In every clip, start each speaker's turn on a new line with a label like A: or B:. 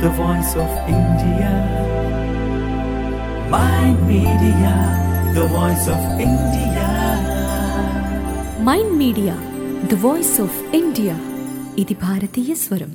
A: the voice of India. Mind Media, the voice of India.
B: Mind media the voice of India ఇది భారతీయ స్వరం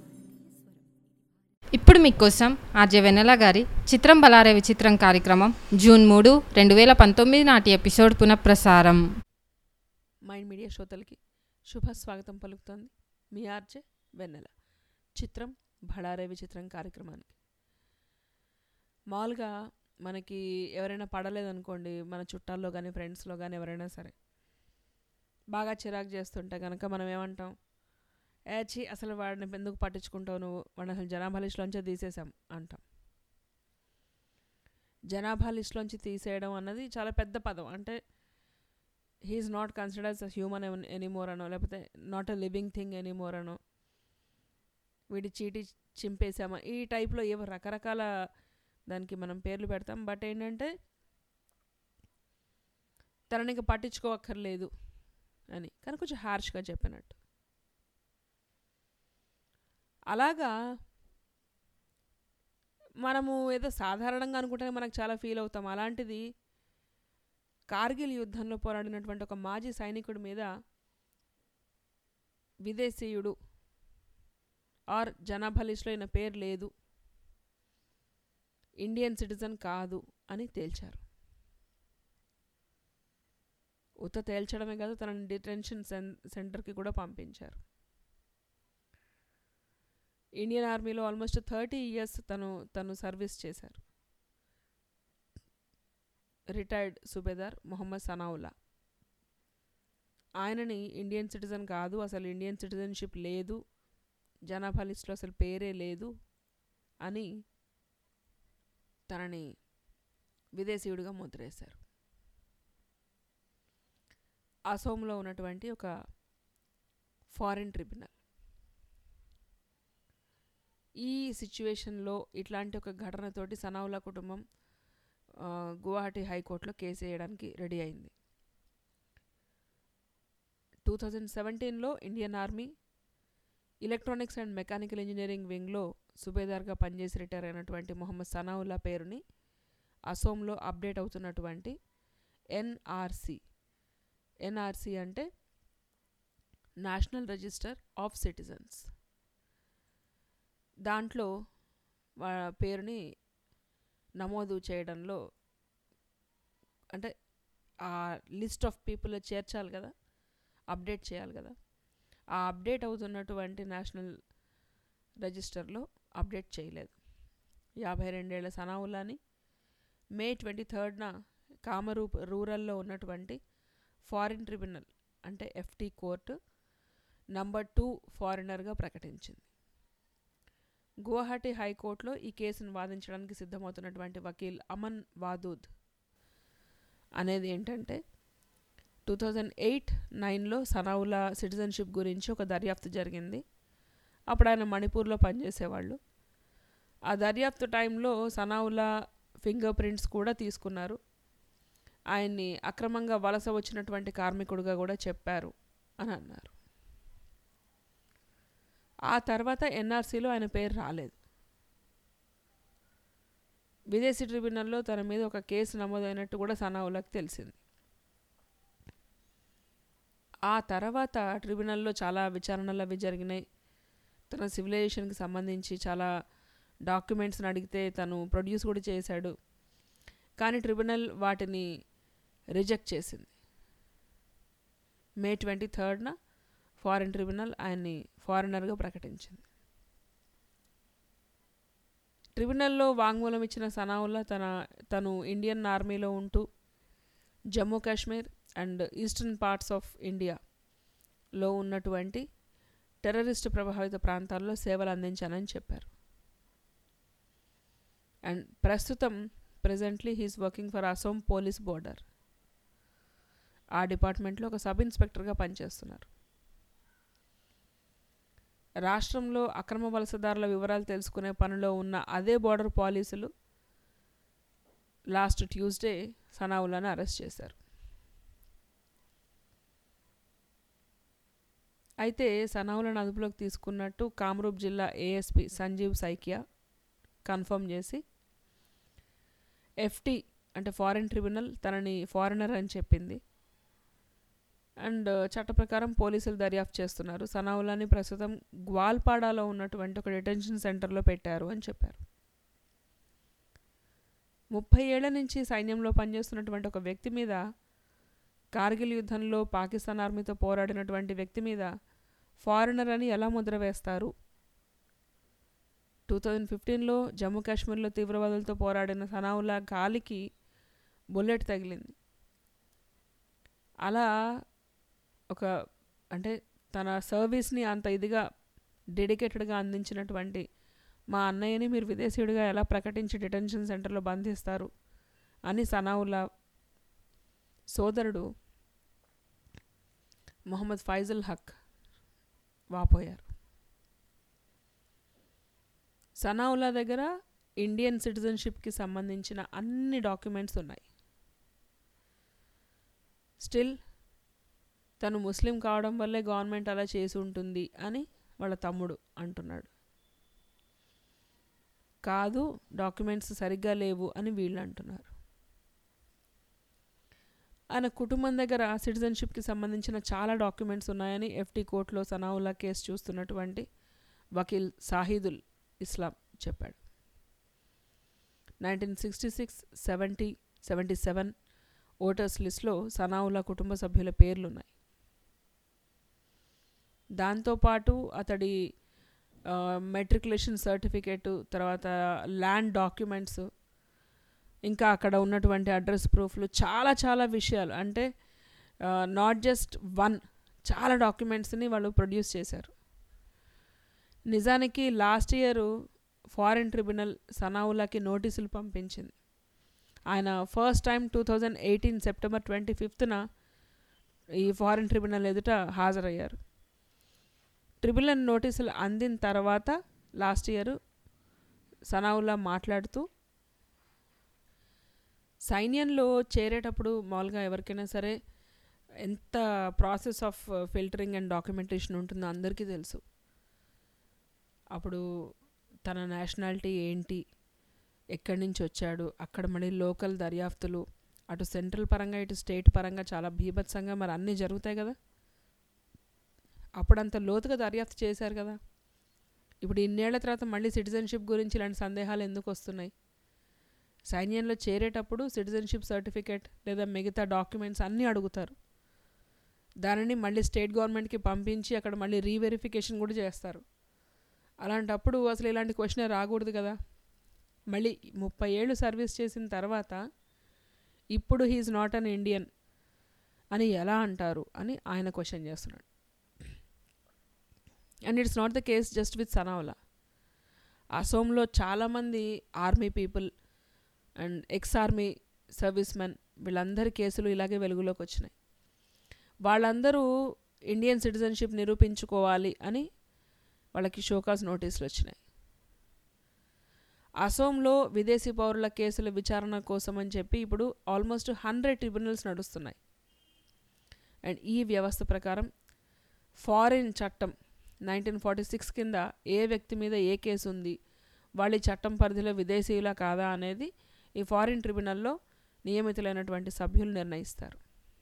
C: ఇప్పుడు మీకోసం RJ వెన్నెల గారి చిత్రం బలారే విచిత్రం కార్యక్రమం జూన్ మూడు రెండు వేల పంతొమ్మిది నాటి ఎపిసోడ్ పునఃప్రసారం
D: మైండ్ మీడియా శ్రోతలకి శుభ స్వాగతం పలుకుతోంది మీ ఆర్జే వెన్నెల చిత్రం భడారే విచిత్రం కార్యక్రమానికి మామూలుగా మనకి ఎవరైనా పడలేదనుకోండి మన చుట్టాల్లో కానీ ఫ్రెండ్స్లో కానీ ఎవరైనా సరే బాగా చిరాకు చేస్తుంటే కనుక మనం ఏమంటాం ఏచి అసలు వాడిని ఎందుకు పట్టించుకుంటావు నువ్వు వాడిని అసలు జనాభా లిస్టులోంచే తీసేసాం అంటాం జనాభా లిస్టులోంచి తీసేయడం అన్నది చాలా పెద్ద పదం అంటే he's not consider as human anymore అనో లేకపోతే not a living thing anymore అనో వీడి చీటి చింపేసామా ఈ టైప్లో ఏవో రకరకాల దానికి మనం పేర్లు పెడతాం బట్ ఏంటంటే తనని ఇంకా పట్టించుకోవక్కర్లేదు అని కానీ కొంచెం హార్ష్గా చెప్పినట్టు అలాగా మనము ఏదో సాధారణంగా అనుకుంటేనే మనకు చాలా ఫీల్ అవుతాం అలాంటిది కార్గిల్ యుద్ధంలో పోరాడినటువంటి ఒక మాజీ సైనికుడి మీద విదేశీయుడు ఆర్ జనాభా లిస్టులో ఈయన పేరు లేదు ఇండియన్ సిటిజన్ కాదు అని తేల్చారు ఉత్త తేల్చడమే కాదు తనని డిటెన్షన్ సెన్ సెంటర్కి కూడా పంపించారు ఇండియన్ ఆర్మీలో ఆల్మోస్ట్ థర్టీ ఇయర్స్ తను తను సర్వీస్ చేశారు రిటైర్డ్ సుబేదార్ మొహమ్మద్ సనావుల్లా ఆయనని ఇండియన్ సిటిజన్ కాదు అసలు ఇండియన్ సిటిజన్షిప్ లేదు జనాభా లిస్టులో అసలు పేరే లేదు అని తనని విదేశీయుడిగా ముద్రేశారు అసోంలో ఉన్నటువంటి ఒక ఫారిన్ ట్రిబ్యునల్ ఈ సిచ్యువేషన్లో ఇట్లాంటి ఒక ఘటనతోటి సనావుల్లా కుటుంబం ఆ, గువాహటి హైకోర్టులో కేసు వేయడానికి రెడీ అయింది టూ థౌజండ్ సెవెంటీన్లో Indian army electronics and mechanical engineering వింగ్లో సుబేదార్గా పనిచేసి రిటైర్ అయినటువంటి మొహమ్మద్ సనావుల్లా పేరుని అసోంలో అప్డేట్ అవుతున్నటువంటి ఎన్ఆర్సి ఎన్ఆర్సి అంటే నేషనల్ రిజిస్టర్ ఆఫ్ సిటిజన్స్ దాంట్లో వా పేరుని నమోదు చేయడంలో అంటే ఆ లిస్ట్ ఆఫ్ పీపుల్ చేర్చాలి కదా అప్డేట్ చేయాలి కదా ఆ అప్డేట్ అవుతున్నటువంటి నేషనల్ రిజిస్టర్లో అప్డేట్ చేయలేదు యాభై రెండేళ్ల సనావుల్లాని మే ట్వంటీ థర్డ్న కామరూప్ రూరల్లో ఉన్నటువంటి ఫారిన్ ట్రిబ్యునల్ అంటే ఎఫ్టీ కోర్టు నంబర్ టూ ఫారినర్గా ప్రకటించింది గువాహటి హైకోర్టులో ఈ కేసును వాదించడానికి సిద్ధమవుతున్నటువంటి వకీల్ అమన్ వాదూద్ అనేది ఏంటంటే టూ థౌజండ్ ఎయిట్ నైన్లో సనావులా సిటిజన్షిప్ గురించి ఒక దర్యాప్తు జరిగింది అప్పుడు ఆయన మణిపూర్లో పనిచేసేవాళ్ళు ఆ దర్యాప్తు టైంలో సనావులా ఫింగర్ ప్రింట్స్ కూడా తీసుకున్నారు ఆయన్ని అక్రమంగా వలస వచ్చినటువంటి కార్మికుడిగా కూడా చెప్పారు అని అన్నారు ఆ తర్వాత ఎన్ఆర్సీలో ఆయన పేరు రాలేదు విదేశీ ట్రిబ్యునల్లో తన మీద ఒక కేసు నమోదైనట్టు కూడా సనావులకు తెలిసింది ఆ తర్వాత ట్రిబ్యునల్లో చాలా విచారణలు అవి జరిగినాయి తన సివిలైజేషన్కి సంబంధించి చాలా డాక్యుమెంట్స్ని అడిగితే తను ప్రొడ్యూస్ కూడా చేశాడు కానీ ట్రిబ్యునల్ వాటిని రిజెక్ట్ చేసింది మే ట్వంటీ థర్డ్న ఫారిన్ ట్రిబ్యునల్ ఆయన్ని ఫారినర్గా ప్రకటించింది ట్రిబ్యునల్లో వాంగ్మూలం ఇచ్చిన సనావుల్లా తన తను ఇండియన్ ఆర్మీలో ఉంటూ Jammu Kashmir and eastern parts of ఇండియాలో ఉన్నటువంటి టెర్రరిస్ట్ ప్రభావిత ప్రాంతాల్లో సేవలు అందించానని చెప్పారు అండ్ ప్రస్తుతం presently he's working for Assam police border ఆ డిపార్ట్మెంట్లో ఒక సబ్ ఇన్స్పెక్టర్గా పనిచేస్తున్నారు రాష్ట్రంలో అక్రమ వలసదారుల వివరాలు తెలుసుకునే పనిలో ఉన్న అదే బోర్డర్ పోలీసులు లాస్ట్ ట్యూస్డే సనావులను అరెస్ట్ చేశారు అయితే సనావులను అదుపులోకి తీసుకున్నట్టు కామరూప్ జిల్లా ఏఎస్పీ సంజీవ్ సైకియా కన్ఫర్మ్ చేసి ఎఫ్టీ అంటే ఫారిన్ ట్రిబ్యునల్ తనని ఫారినర్ అని చెప్పింది అండ్ చట్ట ప్రకారం పోలీసులు దర్యాప్తు చేస్తున్నారు సనావులాని ప్రస్తుతం గ్వాల్పాడాలో ఉన్నటువంటి ఒక డిటెన్షన్ సెంటర్లో పెట్టారు అని చెప్పారు ముప్పై ఏళ్ల నుంచి సైన్యంలో పనిచేస్తున్నటువంటి ఒక వ్యక్తి మీద కార్గిల్ యుద్ధంలో పాకిస్తాన్ ఆర్మీతో పోరాడినటువంటి వ్యక్తి మీద ఫారినర్ అని ఎలా ముద్ర వేస్తారు టూ థౌజండ్ ఫిఫ్టీన్లో జమ్మూ కాశ్మీర్లో తీవ్రవాదులతో పోరాడిన సనావుల్లా గాలికి బుల్లెట్ తగిలింది అలా ఒక అంటే తన సర్వీస్ని అంత ఇదిగా డెడికేటెడ్గా అందించినటువంటి మా అన్నయ్యని మీరు విదేశీయుడిగా ఎలా ప్రకటించి డిటెన్షన్ సెంటర్లో బంధిస్తారు అని సనావుల్లా సోదరుడు మొహమ్మద్ ఫైజుల్ హక్ వాపోయారు సనావుల్లా దగ్గర ఇండియన్ సిటిజన్షిప్కి సంబంధించిన అన్ని డాక్యుమెంట్స్ ఉన్నాయి స్టిల్ తను ముస్లిం కావడం వల్లే గవర్నమెంట్ అలా చేసి ఉంటుంది అని వాళ్ళ తమ్ముడు అంటున్నాడు కాదు డాక్యుమెంట్స్ సరిగ్గా లేవు అని వీళ్ళు అంటున్నారు ఆయన కుటుంబం దగ్గర సిటిజన్షిప్కి సంబంధించిన చాలా డాక్యుమెంట్స్ ఉన్నాయని ఎఫ్టీ కోర్టులో సనావుల్లా కేసు చూస్తున్నటువంటి వకీల్ సాహిదుల్ ఇస్లాం చెప్పాడు nineteen sixty six seventy seventy seven voters లిస్ట్లో సనావుల్లా కుటుంబ సభ్యుల పేర్లున్నాయి దాంతోపాటు అతడి మెట్రికులేషన్ సర్టిఫికేటు తర్వాత ల్యాండ్ డాక్యుమెంట్స్ ఇంకా అక్కడ ఉన్నటువంటి అడ్రస్ ప్రూఫ్లు చాలా చాలా విషయాలు అంటే నాట్ జస్ట్ వన్ చాలా డాక్యుమెంట్స్ని వాళ్ళు ప్రొడ్యూస్ చేశారు నిజానికి లాస్ట్ ఇయర్ ఫారిన్ ట్రిబ్యునల్ సనావులాకి నోటీసులు పంపించింది ఆయన first time two thousand eighteen September twenty ఫిఫ్త్న ఈ ఫారిన్ ట్రిబ్యునల్ ఎదుట హాజరయ్యారు ట్రిబ్యునల్ నోటీసులు అందిన తర్వాత లాస్ట్ ఇయర్ సనావుల్లా మాట్లాడుతూ సైన్యంలో చేరేటప్పుడు మామూలుగా ఎవరికైనా సరే ఎంత process of filtering and documentation ఉంటుందో అందరికీ తెలుసు అప్పుడు తన నేషనాలిటీ ఏంటి ఎక్కడి నుంచి వచ్చాడు అక్కడ మళ్ళీ లోకల్ దర్యాప్తులు అటు సెంట్రల్ పరంగా ఇటు స్టేట్ పరంగా చాలా భీభత్సంగా మరి అన్నీ జరుగుతాయి కదా అప్పుడు అంత లోతుగా దర్యాప్తు చేశారు కదా ఇప్పుడు ఇన్నేళ్ల తర్వాత మళ్ళీ సిటిజన్షిప్ గురించి ఇలాంటి సందేహాలు ఎందుకు వస్తున్నాయి సైన్యంలో చేరేటప్పుడు సిటిజన్షిప్ సర్టిఫికేట్ లేదా మిగతా డాక్యుమెంట్స్ అన్నీ అడుగుతారు దానిని మళ్ళీ స్టేట్ గవర్నమెంట్కి పంపించి అక్కడ మళ్ళీ రీవెరిఫికేషన్ కూడా చేస్తారు అలాంటప్పుడు అసలు ఇలాంటి క్వశ్చన్ రాకూడదు కదా మళ్ళీ ముప్పై ఏళ్ళు సర్వీస్ చేసిన తర్వాత ఇప్పుడు హీఈస్ నాట్ అన్ ఇండియన్ అని ఎలా అంటారు అని ఆయన క్వశ్చన్ చేస్తున్నాడు and it's not the case just with Sanaullah అసోంలో చాలామంది army people and ex army service men వీళ్ళందరి కేసులు ఇలాగే వెలుగులోకి వచ్చినాయి వాళ్ళందరూ ఇండియన్ సిటిజన్షిప్ నిరూపించుకోవాలి అని వాళ్ళకి షోకాస్ నోటీసులు వచ్చినాయి అసోంలో విదేశీ పౌరుల కేసుల విచారణ కోసం అని చెప్పి ఇప్పుడు ఆల్మోస్ట్ హండ్రెడ్ ట్రిబ్యునల్స్ నడుస్తున్నాయి అండ్ ఈ వ్యవస్థ ప్రకారం ఫారిన్ చట్టం నైన్టీన్ ఫార్టీ సిక్స్ కింద ఏ వ్యక్తి మీద ఏ కేసు ఉంది వాళ్ళ చట్టం పరిధిలో విదేశీయులా కాదా అనేది ఈ ఫారిన్ ట్రిబ్యునల్లో నియమితులైనటువంటి సభ్యులు నిర్ణయిస్తారు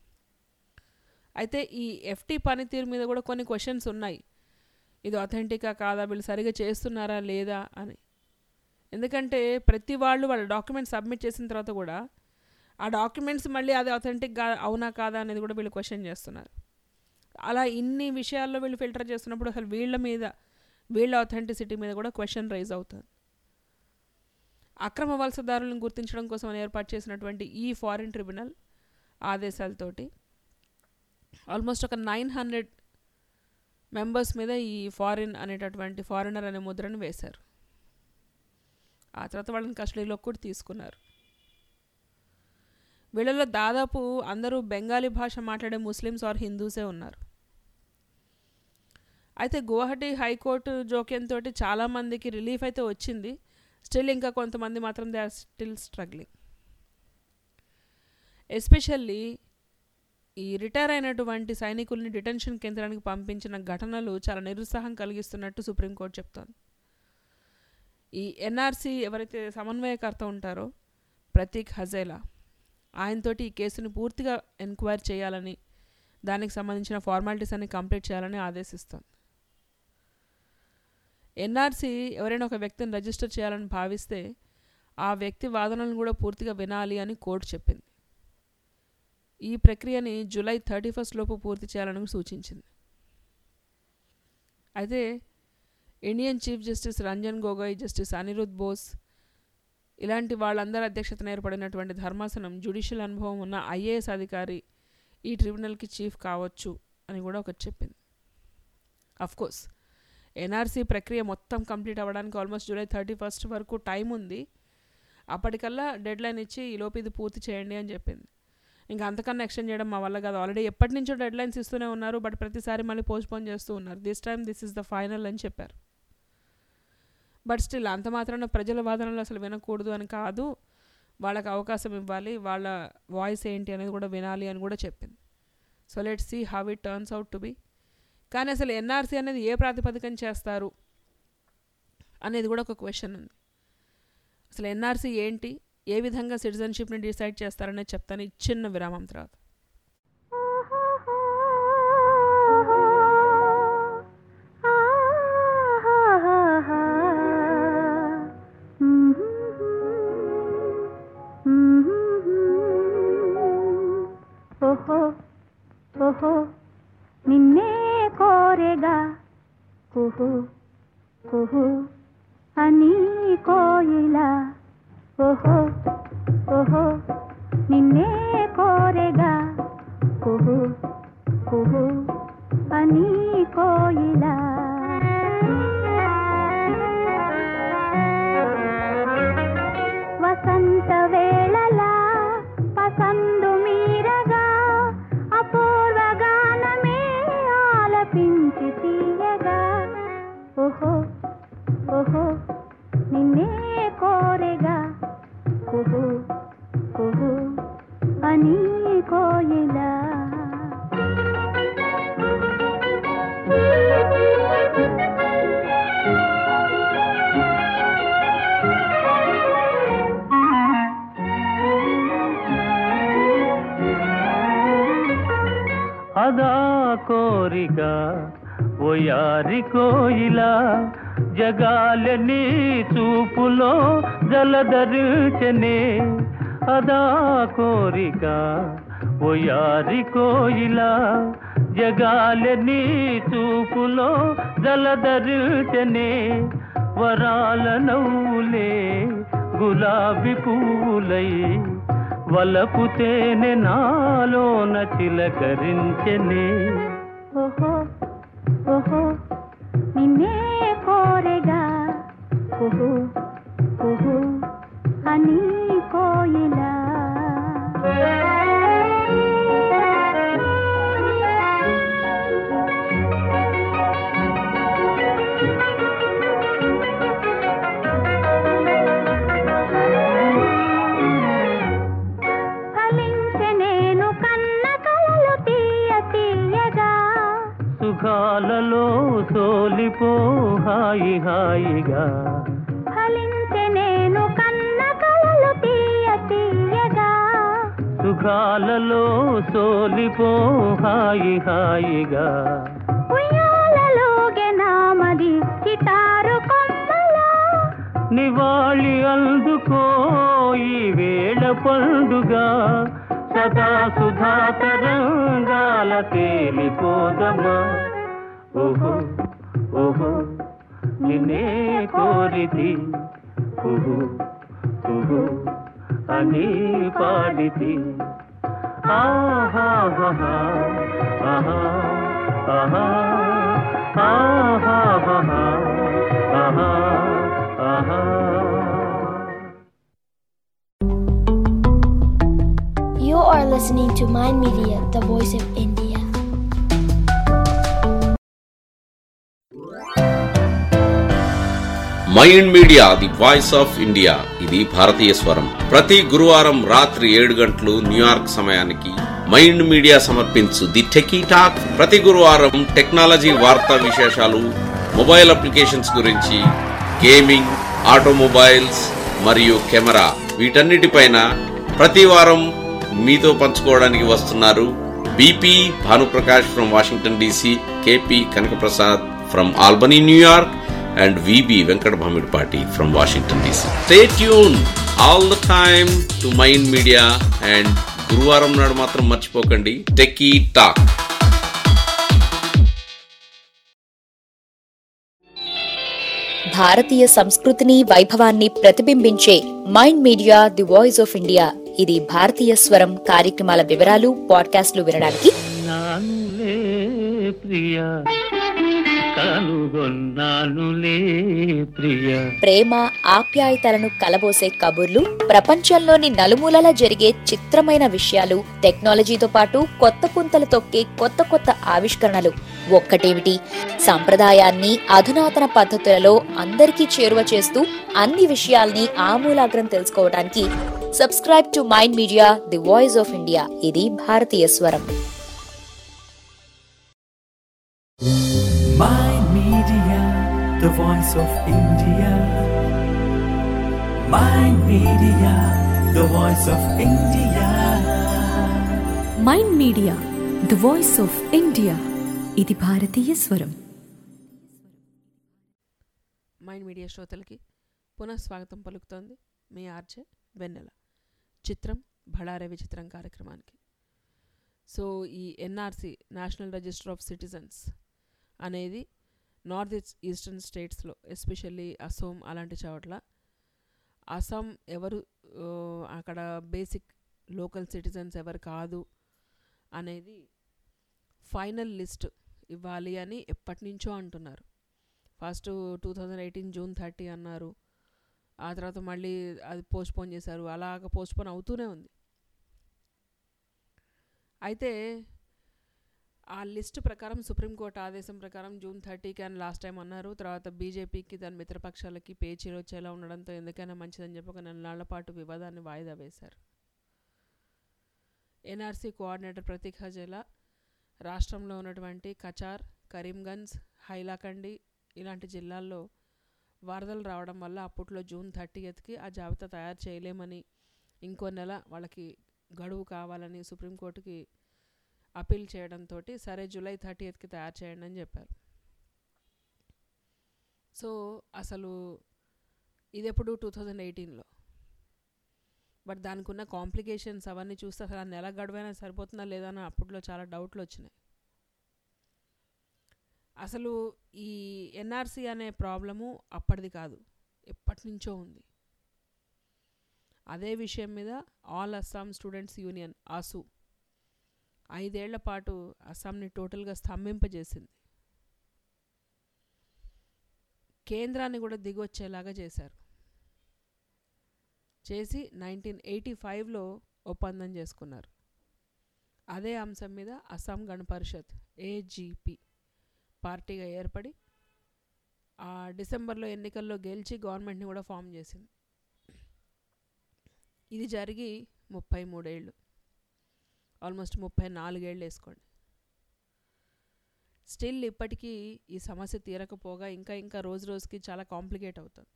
D: అయితే ఈ ఎఫ్టీ పనితీరు మీద కూడా కొన్ని క్వశ్చన్స్ ఉన్నాయి ఇది అథెంటికా కాదా వీళ్ళు సరిగా చేస్తున్నారా లేదా అని ఎందుకంటే ప్రతి వాళ్ళు వాళ్ళ డాక్యుమెంట్స్ సబ్మిట్ చేసిన తర్వాత కూడా ఆ డాక్యుమెంట్స్ మళ్ళీ అది అథెంటిక్ అవునా కాదా అనేది కూడా వీళ్ళు క్వశ్చన్ చేస్తున్నారు అలా ఇన్ని విషయాల్లో వీళ్ళు ఫిల్టర్ చేస్తున్నప్పుడు అసలు వీళ్ళ మీద వీళ్ళ అథెంటిసిటీ మీద కూడా క్వశ్చన్ రైజ్ అవుతుంది అక్రమ వలసదారులను గుర్తించడం కోసం ఏర్పాటు చేసినటువంటి ఈ ఫారిన్ ట్రిబ్యునల్ ఆదేశాలతోటి ఆల్మోస్ట్ ఒక నైన్ హండ్రెడ్ మెంబర్స్ మీద ఈ ఫారిన్ అనేటటువంటి ఫారినర్ అనే ముద్రను వేశారు ఆ తర్వాత వాళ్ళని కస్టడీలోకి కూడా తీసుకున్నారు వీళ్ళలో దాదాపు అందరూ బెంగాలీ భాష మాట్లాడే ముస్లిమ్స్ ఆర్ హిందూసే ఉన్నారు అయితే గువాహటి హైకోర్టు జోక్యంతో చాలామందికి రిలీఫ్ అయితే వచ్చింది స్టిల్ ఇంకా కొంతమంది మాత్రం they are still struggling especially ఈ రిటైర్ అయినటువంటి సైనికుల్ని డిటెన్షన్ కేంద్రానికి పంపించిన ఘటనలు చాలా నిరుత్సాహం కలిగిస్తున్నట్టు సుప్రీంకోర్టు చెప్తోంది ఈ ఎన్ఆర్సీ ఎవరైతే సమన్వయకర్త ఉంటారో ప్రతీక్ హజేలా ఆయనతోటి ఈ కేసుని పూర్తిగా ఎంక్వైరీ చేయాలని దానికి సంబంధించిన ఫార్మాలిటీస్ అన్ని కంప్లీట్ చేయాలని ఆదేశిస్తుంది ఎన్ఆర్సీ ఎవరైనా ఒక వ్యక్తిని రిజిస్టర్ చేయాలని భావిస్తే ఆ వ్యక్తి వాదనలను కూడా పూర్తిగా వినాలి అని కోర్టు చెప్పింది ఈ ప్రక్రియని జూలై థర్టీ ఫస్ట్ లోపు పూర్తి చేయాలని సూచించింది అయితే Indian chief justice Ranjan Gogoi justice Anirudh Bose ఇలాంటి వాళ్ళందరి అధ్యక్షతన ఏర్పడినటువంటి ధర్మాసనం జ్యుడిషియల్ అనుభవం ఉన్న ఐఏఎస్ అధికారి ఈ ట్రిబ్యునల్కి చీఫ్ కావచ్చు అని కూడా ఒకటి చెప్పింది కోర్స్ ఎన్ఆర్సీ ప్రక్రియ మొత్తం కంప్లీట్ అవ్వడానికి ఆల్మోస్ట్ జూలై థర్టీ ఫస్ట్ వరకు టైం ఉంది అప్పటికల్లా డెడ్ లైన్ ఇచ్చి ఈలోపు ఇది పూర్తి చేయండి అని చెప్పింది ఇంకా అంతకన్నా ఎక్స్టెండ్ చేయడం మా వల్ల కాదు ఆల్రెడీ ఎప్పటి నుంచో డెడ్ లైన్స్ ఇస్తూనే ఉన్నారు బట్ ప్రతిసారి మళ్ళీ పోస్ట్పోన్ చేస్తూ ఉన్నారు this time this is the final అని చెప్పారు బట్ స్టిల్ అంత మాత్రాన ప్రజల వాదనలు అసలు వినకూడదు అని కాదు వాళ్ళకి అవకాశం ఇవ్వాలి వాళ్ళ వాయిస్ ఏంటి అనేది కూడా వినాలి అని కూడా చెప్పింది so let see how it turns out to be కానీ అసలు ఎన్ఆర్సీ అనేది ఏ ప్రాతిపదికన చేస్తారు అనేది కూడా ఒక క్వశ్చన్ ఉంది అసలు ఎన్ఆర్సీ ఏంటి ఏ విధంగా సిటిజన్షిప్ని డిసైడ్ చేస్తారనేది చెప్తాను ఈ చిన్న విరామం తర్వాత
E: ఓహో ఓహో నిన్నే కోరెగా ఓహో ఓహో అని కోయిలా ఓహో ఓహో నిన్నే కోరెగా ఓహో ఓహో అని కోయిలా వసంత వేళలా పసందు మీరగా అపూర్వ గానమే ఆలపించి తీయగా ఓహో ఓహో నిన్నే కోరెగా ఓహో ఓహో అని కోయిలా
F: అదా కోరిక ఓయారి కోయిలా జగాలని చూపులో జలధరించనే అదా కోరిక ఓయారి కోయిలా జగాలని చూపులో జలధరించనే వరాల నవ్వులే గులాబీ పువ్వులై వలపు తేనె నాలోన చిలకరించనే
E: ఓహో ఓహో నిన్నే కోరెగా ఓహో ఓహో అని కోయిలా ఫలించె నేను కన్న కలలు తీయ తీయగా
F: సుఖాలలో సోలిపో హాయి హాయిగా
E: ఫలించె నేను కన్న కలలు తీయ తీయగా
F: సుఖాలలో సోలిపో హాయి హాయిగా
E: ఉయ్యాలలోగే నామది చిటారు కొమ్మలా
F: నివాళి అందుకో ఈ వేళ పండుగ సదా సుధా తరంగాల తేలిపోదమా ఓహో ఓహో నిన్నే కోరితి ఓహో ఓహో అని పాడితి ఆహా ఆహా ఆహా ఆహా ఆహా ఆహా ఆహా
G: You are listening to Mind Media, the voice of India.
H: Mind media the voice of India ఇది భారతీయ స్వరం ప్రతి గురువారం రాత్రి ఏడు గంటలు న్యూయార్క్ సమయానికి మైండ్ మీడియా సమర్పించు ది టెకీ టాక్ ప్రతి గురువారం టెక్నాలజీ వార్తా విశేషాలు మొబైల్ అప్లికేషన్స్ గురించి గేమింగ్ ఆటోమొబైల్స్ మరియు కెమెరా వీటన్నిటిపైన ప్రతి వారం మీతో పంచుకోవడానికి వస్తున్నారు BP Bhanuprakash from Washington DC KP Kanakaprasad from Albany New York and VB Venkata Bhamidipati from Washington DC stay tune all the time to mind media and గురువారం నాడు మాత్రం మర్చిపోకండి టెకీ టాక్
I: భారతీయ సంస్కృతిని వైభవాన్ని ప్రతిబింబించే mind media the voice of India ఇది భారతీయ స్వరం కార్యక్రమాల వివరాలు పాడ్కాస్ట్లు వినడానికి
F: నానులే ప్రియ కనుగొన్నానులే ప్రియ
I: ప్రేమ ఆప్యాయతలను కలబోసే కబుర్లు ప్రపంచంలోని నలుమూలలా జరిగే చిత్రమైన విషయాలు టెక్నాలజీతో పాటు కొత్త పుంతలు తొక్కే కొత్త కొత్త ఆవిష్కరణలు ఒక్కటేమిటి సంప్రదాయాన్ని అధునాతన పద్ధతులలో అందరికీ చేరువ చేస్తూ అన్ని విషయాల్ని ఆమూలాగ్రం తెలుసుకోవడానికి subscribe to mind media the voice of India ఇది భారతీయ స్వరం
A: Mind Media, the voice of India. Mind Media, the voice of India.
B: Mind media the voice of India ఇది భారతీయ స్వరం
D: మైండ్ మీడియా శ్రోతలకి పునః స్వాగతం పలుకుతోంది మీ ఆర్జే వెన్నెల చిత్రం భళారే విచిత్రం కార్యక్రమానికి సో ఈ NRC national register of citizens అనేది నార్త్ ఈస్ట్ ఈస్టర్న్ స్టేట్స్లో ఎస్పెషల్లీ అసోం అలాంటి చోట్ల అస్సాం ఎవరు ఆ, అక్కడ బేసిక్ లోకల్ సిటిజన్స్ ఎవరు కాదు అనేది ఫైనల్ లిస్ట్ ఇవ్వాలి అని ఎప్పటి నుంచో అంటున్నారు first two thousand eighteen June thirty అన్నారు ఆ తర్వాత మళ్ళీ అది పోస్ట్పోన్ చేశారు అలాగ పోస్ట్పోన్ అవుతూనే ఉంది అయితే ఆ లిస్ట్ ప్రకారం సుప్రీంకోర్టు ఆదేశం ప్రకారం జూన్ థర్టీకి అని లాస్ట్ టైం అన్నారు తర్వాత బీజేపీకి దాని మిత్రపక్షాలకి పేచీలు వచ్చేలా ఉండడంతో ఎందుకైనా మంచిదని చెప్పి ఒక నెలల పాటు వివాదాన్ని వాయిదా వేశారు ఎన్ఆర్సీ కోఆర్డినేటర్ ప్రతీక్ హజేలా రాష్ట్రంలో ఉన్నటువంటి కచార్ కరీంగంజ్ హైలాకండి ఇలాంటి జిల్లాల్లో వరదలు రావడం వల్ల అప్పట్లో జూన్ థర్టీయత్కి ఆ జాబితా తయారు చేయలేమని ఇంకో నెల వాళ్ళకి గడువు కావాలని సుప్రీంకోర్టుకి అపీల్ చేయడంతో సరే జూలై థర్టీయత్కి తయారు చేయండి అని చెప్పారు సో అసలు ఇది ఎప్పుడు టూ థౌజండ్ ఎయిటీన్లో బట్ దానికి ఉన్న కాంప్లికేషన్స్ అవన్నీ చూస్తే అసలు ఆ నెల గడువైనా సరిపోతుందా లేదా అని అప్పట్లో చాలా డౌట్లు వచ్చినాయి అసలు ఈ ఎన్ఆర్సీ అనే ప్రాబ్లము అప్పటిది కాదు ఎప్పటి నుంచో ఉంది అదే విషయం మీద all Assam students union AASU ఐదేళ్ల పాటు అస్సాంని టోటల్గా స్తంభింపజేసింది కేంద్రాన్ని కూడా దిగొచ్చేలాగా చేశారు చేసి నైన్టీన్ ఎయిటీ ఫైవ్లో ఒప్పందం చేసుకున్నారు అదే అంశం మీద అస్సాం గణ పరిషత్ ఏజీపీ పార్టీగా ఏర్పడి ఆ డిసెంబర్లో ఎన్నికల్లో గెలిచి గవర్నమెంట్ని కూడా ఫామ్ చేసింది ఇది జరిగి ముప్పై మూడేళ్ళు ఆల్మోస్ట్ ముప్పై నాలుగేళ్ళు వేసుకోండి స్టిల్ ఇప్పటికీ ఈ సమస్య తీరకపోగా ఇంకా ఇంకా రోజు రోజుకి చాలా కాంప్లికేట్ అవుతుంది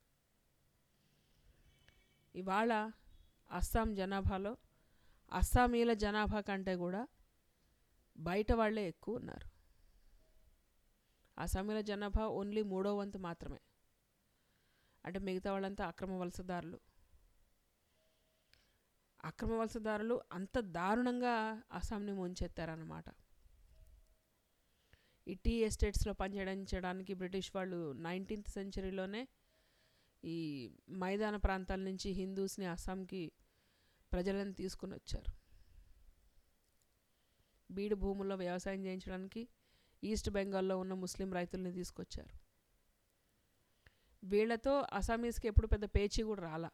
D: ఇవాళ అస్సాం జనాభాలో అస్సామీల జనాభా కంటే కూడా బయట వాళ్ళే ఎక్కువ ఉన్నారు అస్సామీల జనాభా ఓన్లీ మూడో వంతు మాత్రమే అంటే మిగతా వాళ్ళంతా అక్రమ వలసదారులు అక్రమ వలసదారులు అంత దారుణంగా అస్సాంని ముంచెత్తారన్నమాట ఈ టీ ఎస్టేట్స్లో పనిచేయడానికి బ్రిటిష్ వాళ్ళు నైన్టీన్త్ సెంచరీలోనే ఈ మైదాన ప్రాంతాల నుంచి హిందూస్ని అస్సాంకి ప్రజలను తీసుకుని వచ్చారు బీడు భూముల్లో వ్యవసాయం చేయించడానికి ఈస్ట్ బెంగాల్లో ఉన్న ముస్లిం రైతుల్ని తీసుకొచ్చారు వీళ్ళతో అస్సామీస్కి ఎప్పుడు పెద్ద పేచీ కూడా రాలా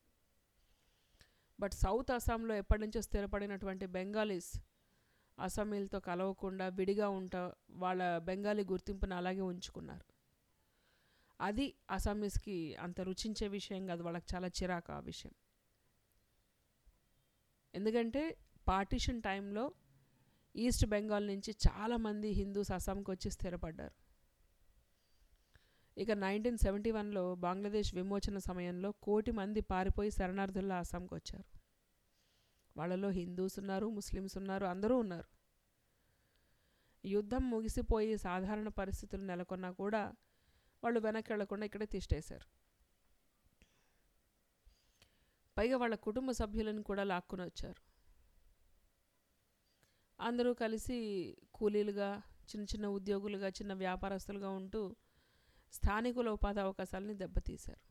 D: బట్ సౌత్ అస్సాంలో ఎప్పటి నుంచో స్థిరపడినటువంటి బెంగాలీస్ అస్సామీలతో కలవకుండా విడిగా ఉంటా వాళ్ళ బెంగాలీ గుర్తింపును అలాగే ఉంచుకున్నారు అది అస్సామీస్కి అంత రుచించే విషయం కాదు వాళ్ళకి చాలా చిరాకు ఆ విషయం ఎందుకంటే పార్టీషన్ టైంలో ఈస్ట్ బెంగాల్ నుంచి చాలామంది హిందూస్ అస్సాంకి వచ్చి స్థిరపడ్డారు ఇక నైన్టీన్ సెవెంటీ వన్లో బంగ్లాదేశ్ విమోచన సమయంలో కోటి మంది పారిపోయి శరణార్థుల్లో అస్సాంకి వచ్చారు వాళ్ళలో హిందూస్ ఉన్నారు ముస్లిమ్స్ ఉన్నారు అందరూ ఉన్నారు యుద్ధం ముగిసిపోయి సాధారణ పరిస్థితులు నెలకొన్నా కూడా వాళ్ళు వెనక్కి వెళ్లకుండా ఇక్కడే తిష్టేశారు పైగా వాళ్ళ కుటుంబ సభ్యులను కూడా లాక్కుని వచ్చారు అందరూ కలిసి కూలీలుగా చిన్న చిన్న ఉద్యోగులుగా చిన్న వ్యాపారస్తులుగా ఉంటూ స్థానికుల ఉపాధి అవకాశాలని దెబ్బతీశారు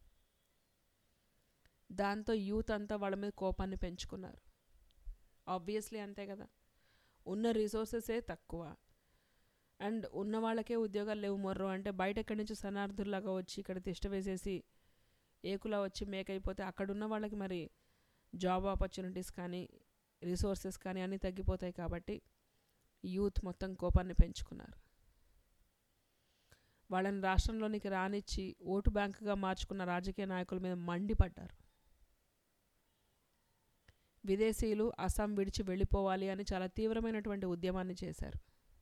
D: దాంతో యూత్ అంతా వాళ్ళ మీద కోపాన్ని పెంచుకున్నారు ఆబ్వియస్లీ అంతే కదా ఉన్న రిసోర్సెసే తక్కువ అండ్ ఉన్న వాళ్ళకే ఉద్యోగాలు లేవు మొర్రో అంటే బయట ఎక్కడి నుంచి సనార్థుల్లాగా వచ్చి ఇక్కడ తిష్ట వేసేసి ఏకులా వచ్చి మేకైపోతే అక్కడున్న వాళ్ళకి మరి జాబ్ ఆపర్చునిటీస్ కానీ రిసోర్సెస్ కానీ అన్నీ తగ్గిపోతాయి కాబట్టి యూత్ మొత్తం కోపాన్ని పెంచుకున్నారు వాళ్ళని రాష్ట్రంలోనికి రానిచ్చి ఓటు బ్యాంకుగా మార్చుకున్న రాజకీయ నాయకుల మీద మండిపడ్డారు విదేశీయులు అస్సాం విడిచి వెళ్ళిపోవాలి అని చాలా తీవ్రమైనటువంటి ఉద్యమాన్ని చేశారు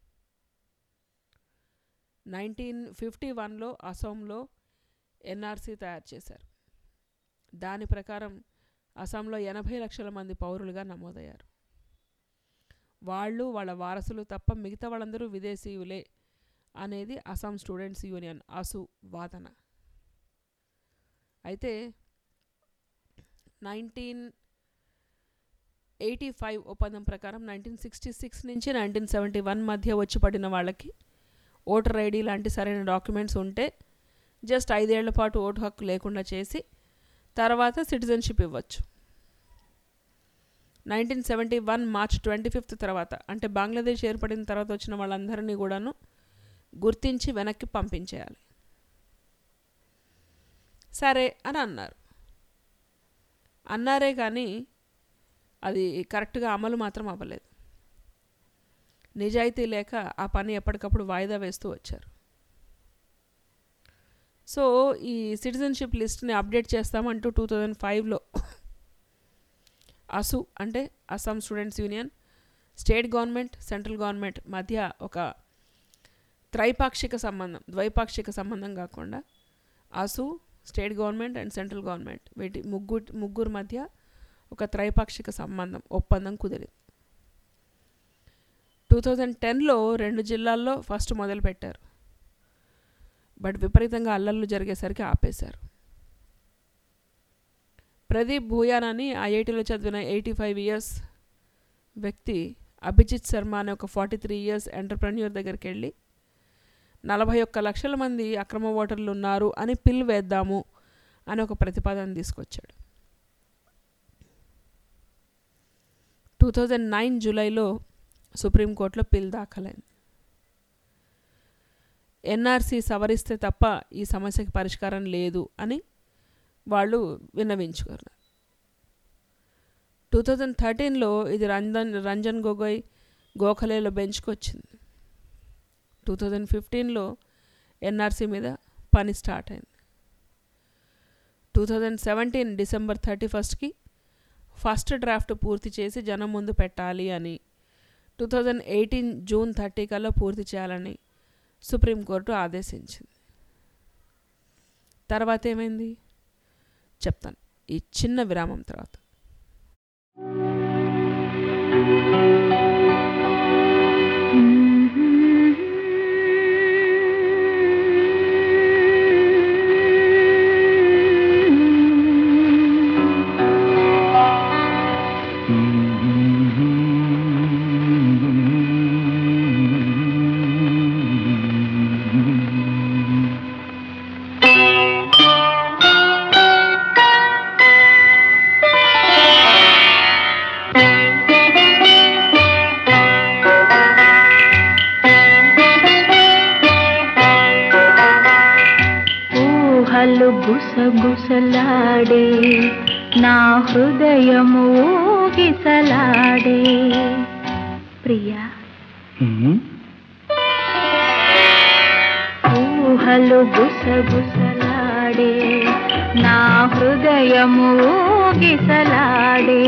D: నైన్టీన్ ఫిఫ్టీ వన్లో అస్సాంలో ఎన్ఆర్సీ తయారు చేశారు దాని ప్రకారం అస్సాంలో ఎనభై లక్షల మంది పౌరులుగా నమోదయ్యారు వాళ్ళు వాళ్ళ వారసులు తప్ప మిగతా వాళ్ళందరూ విదేశీయులే అనేది అస్సాం స్టూడెంట్స్ యూనియన్ అసు వాదన అయితే నైన్టీన్ ఎయిటీ ఫైవ్ ఒప్పందం ప్రకారం నైన్టీన్ సిక్స్టీ సిక్స్ నుంచి నైన్టీన్ సెవెంటీ వన్ మధ్య వచ్చి పడిన వాళ్ళకి ఓటర్ ఐడి లాంటి సరైన డాక్యుమెంట్స్ ఉంటే జస్ట్ ఐదేళ్ల పాటు ఓటు హక్కు లేకుండా చేసి తర్వాత సిటిజన్షిప్ ఇవ్వచ్చు nineteen seventy one March twenty fifth తర్వాత అంటే బంగ్లాదేశ్ ఏర్పడిన తర్వాత వచ్చిన వాళ్ళందరినీ కూడాను గుర్తించి వెనక్కి పంపించేయాలి సరే అని అన్నారు అన్నారే కానీ అది కరెక్ట్గా అమలు మాత్రం అవ్వలేదు నిజాయితీ లేక ఆ పని ఎప్పటికప్పుడు వాయిదా వేస్తూ వచ్చారు సో ఈ సిటిజన్షిప్ లిస్ట్ని అప్డేట్ చేస్తామంటూ టూ థౌజండ్ ఫైవ్లో అసు అంటే Assam students union state government central government మధ్య ఒక త్రైపాక్షిక సంబంధం ద్వైపాక్షిక సంబంధం కాకుండా AASU state government and central government వీటి ముగ్గురు ముగ్గురు మధ్య ఒక త్రైపాక్షిక సంబంధం ఒప్పందం కుదిరింది టూ థౌజండ్ టెన్లో రెండు జిల్లాల్లో ఫస్ట్ మొదలుపెట్టారు బట్ విపరీతంగా అల్లర్లు జరిగేసరికి ఆపేశారు ప్రదీప్ భూయాన్ అని ఐఐటీలో చదివిన ఎయిటీ ఫైవ్ ఇయర్స్ వ్యక్తి అభిజిత్ శర్మ అనే ఒక ఫార్టీ త్రీ ఇయర్స్ ఎంటర్ప్రెన్యూర్ దగ్గరికి వెళ్ళి నలభై ఒక్క లక్షల మంది అక్రమ ఓటర్లు ఉన్నారు అని పిల్ వేద్దాము అని ఒక ప్రతిపాదన తీసుకొచ్చాడు టూ థౌజండ్ నైన్ జూలైలో సుప్రీంకోర్టులో పిల్ దాఖలైంది ఎన్ఆర్సీ సవరిస్తే తప్ప ఈ సమస్యకి పరిష్కారం లేదు అని వాళ్ళు విన్నవించుకున్నారు టూ థౌజండ్ థర్టీన్లో ఇది రంజన్ రంజన్ గొగోయ్ గోఖలేలో బెంచ్కి వచ్చింది టూ థౌజండ్ ఫిఫ్టీన్లో ఎన్ఆర్సీ మీద పని స్టార్ట్ అయింది two thousand seventeen December thirty ఫస్ట్కి ఫస్ట్ డ్రాఫ్ట్ పూర్తి చేసి జనం ముందు పెట్టాలి అని two thousand eighteen June thirty కల్లా పూర్తి చేయాలని సుప్రీంకోర్టు ఆదేశించింది తర్వాత ఏమైంది చెప్తాను ఈ చిన్న విరామం తర్వాత
E: ఊహలు గుసగుసలాడే నా హృదయము ఊగిసలాడే ప్రియా ఊహలు గుసగుసలాడే నా హృదయము ఊగిసలాడే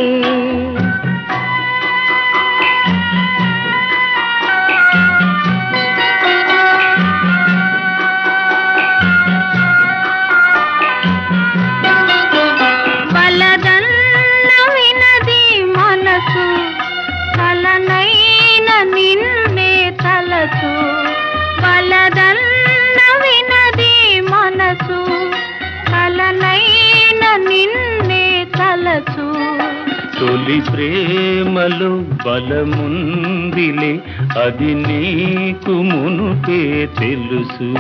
F: తొలి ప్రేమలో బలముందిలే అది నీకు మునుపే తెలుసు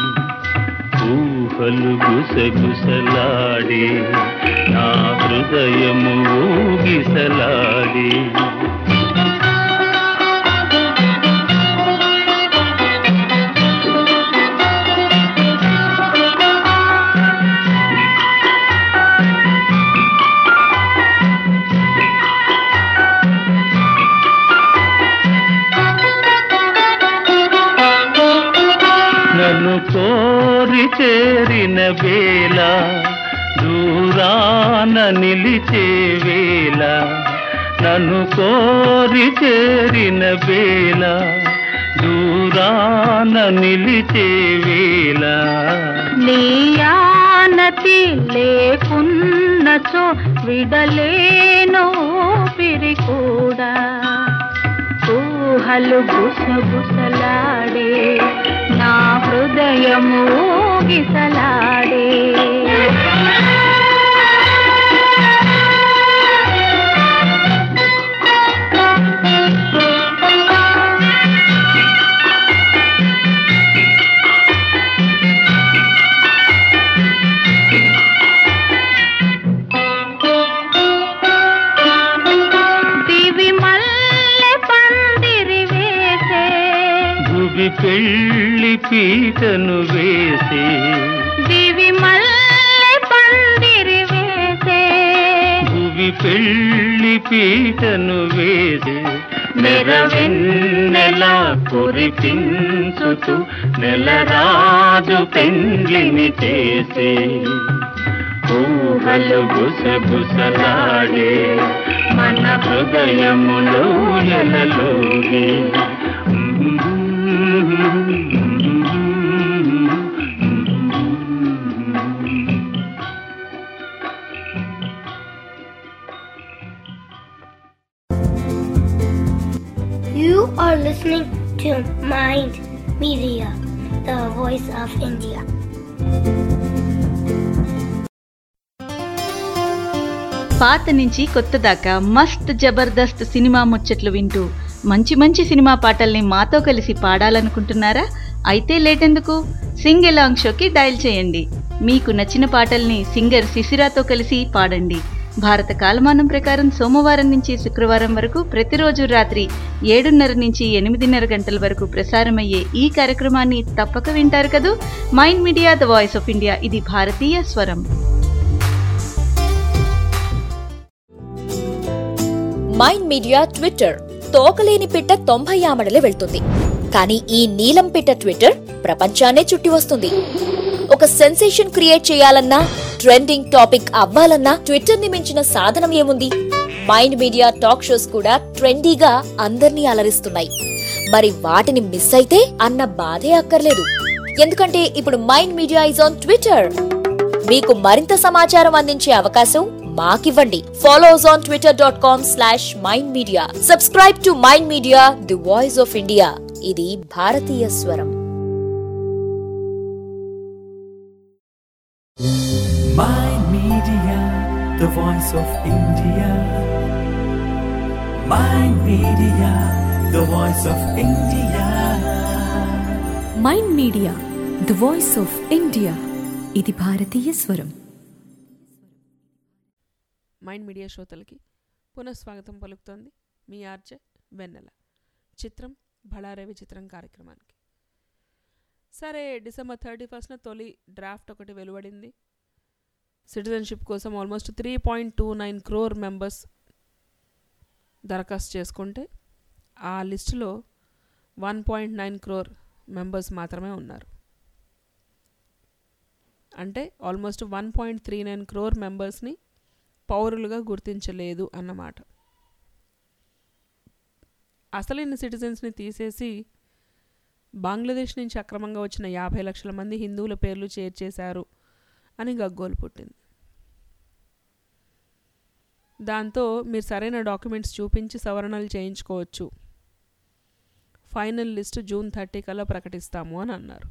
F: ఊహలు గుసగుసలాడే నా హృదయము ఊగిసలాడే నన్ను కోరి చేరిన వేళ దూరాన నిలిచే వేళ నన్ను కోరి చేరిన వేళ దూరాన నిలిచే వేళ
E: నీయానతి లేకున్నచో విడలేను పిరి కూడా ఊహలు గుసగుసలాడే నా హృదయము గిసలాడే దివి మల్లె పందిరి వేసే
F: భువి పెళ్లి పీటను వేసే
E: దివి మల్లె పందిరి వేసే
F: భువి పెళ్లి పీటను వేసే నెరవెన్నెల కురిపించుతూ నెలరాజు పెండ్లిని చేసే ఊహలు గుసగుసలాడే మన హృదయములో ఎలలోగే
G: You are listening to Mind Media, the voice of India.
J: పాత నుంచి కొత్త దాకా మస్త్ జబర్దస్త్ సినిమా ముచ్చట్లు వింటూ మంచి మంచి సినిమా పాటల్ని మాతో కలిసి పాడాలనుకుంటున్నారా అయితే లేటెందుకు సింగ్ ఎలాంగ్ షోకి డయల్ చేయండి మీకు నచ్చిన పాటల్ని సింగర్ శిశిరాతో కలిసి పాడండి భారత కాలమానం ప్రకారం సోమవారం నుంచి శుక్రవారం వరకు ప్రతిరోజు రాత్రి ఏడున్నర నుంచి ఎనిమిదిన్నర గంటల వరకు ప్రసారమయ్యే ఈ కార్యక్రమాన్ని తప్పక వింటారు కదూ mind media the voice of India ఇది భారతీయ స్వరం
I: మైండ్ మీడియా ట్విట్టర్ తోకలేని పిట్ట తొంభై ఆమడలే వెళ్తుంది కానీ ఈ నీలం పిట్ట ట్విట్టర్ ప్రపంచాన్నే చుట్టి వస్తుంది ఒక సెన్సేషన్ క్రియేట్ చేయాలన్నా ట్రెండింగ్ టాపిక్ అవ్వాలన్నా ట్విట్టర్ ని మించిన సాధనం ఏముంది మైండ్ మీడియా టాక్ షోస్ కూడా ట్రెండీగా అందర్నీ అలరిస్తున్నాయి మరి వాటిని మిస్ అయితే అన్న బాధే అక్కర్లేదు ఎందుకంటే ఇప్పుడు mind media is on Twitter మీకు మరింత సమాచారం అందించే అవకాశం మాకివ్వండి follow us on Twitter dot com slash mind media subscribe to mind media the voice of India ఇది భారతీయ స్వరం
A: Mind Media, the voice of India. Mind Media, the voice of India.
B: Mind media the voice of India ఇది భారతీయ స్వరం
D: mind media శ్రోతలకి పునఃస్వాగతం పలుకుతోంది మీ RJ వెన్నెల చిత్రం బళారవి చిత్రం కార్యక్రమానికి సరే డిసెంబర్ థర్టీ ఫస్ట్న తొలి డ్రాఫ్ట్ ఒకటి వెలువడింది సిటిజన్షిప్ కోసం almost three point two nine crore members దరఖాస్తు చేసుకుంటే ఆ లిస్టులో one point nine crore members మాత్రమే ఉన్నారు అంటే almost one point three nine crore మెంబర్స్ని పౌరులుగా గుర్తించలేదు అన్నమాట అసలైన సిటిజన్స్ని తీసేసి బంగ్లాదేశ్ నుంచి అక్రమంగా వచ్చిన యాభై లక్షల మంది హిందువుల పేర్లు చేర్చేశారు అని గగ్గోలు పుట్టింది దాంతో మీరు సరైన డాక్యుమెంట్స్ చూపించి సవరణలు చేయించుకోవచ్చు ఫైనల్ లిస్ట్ జూన్ థర్టీ కల్లా ప్రకటిస్తాము అని అన్నారు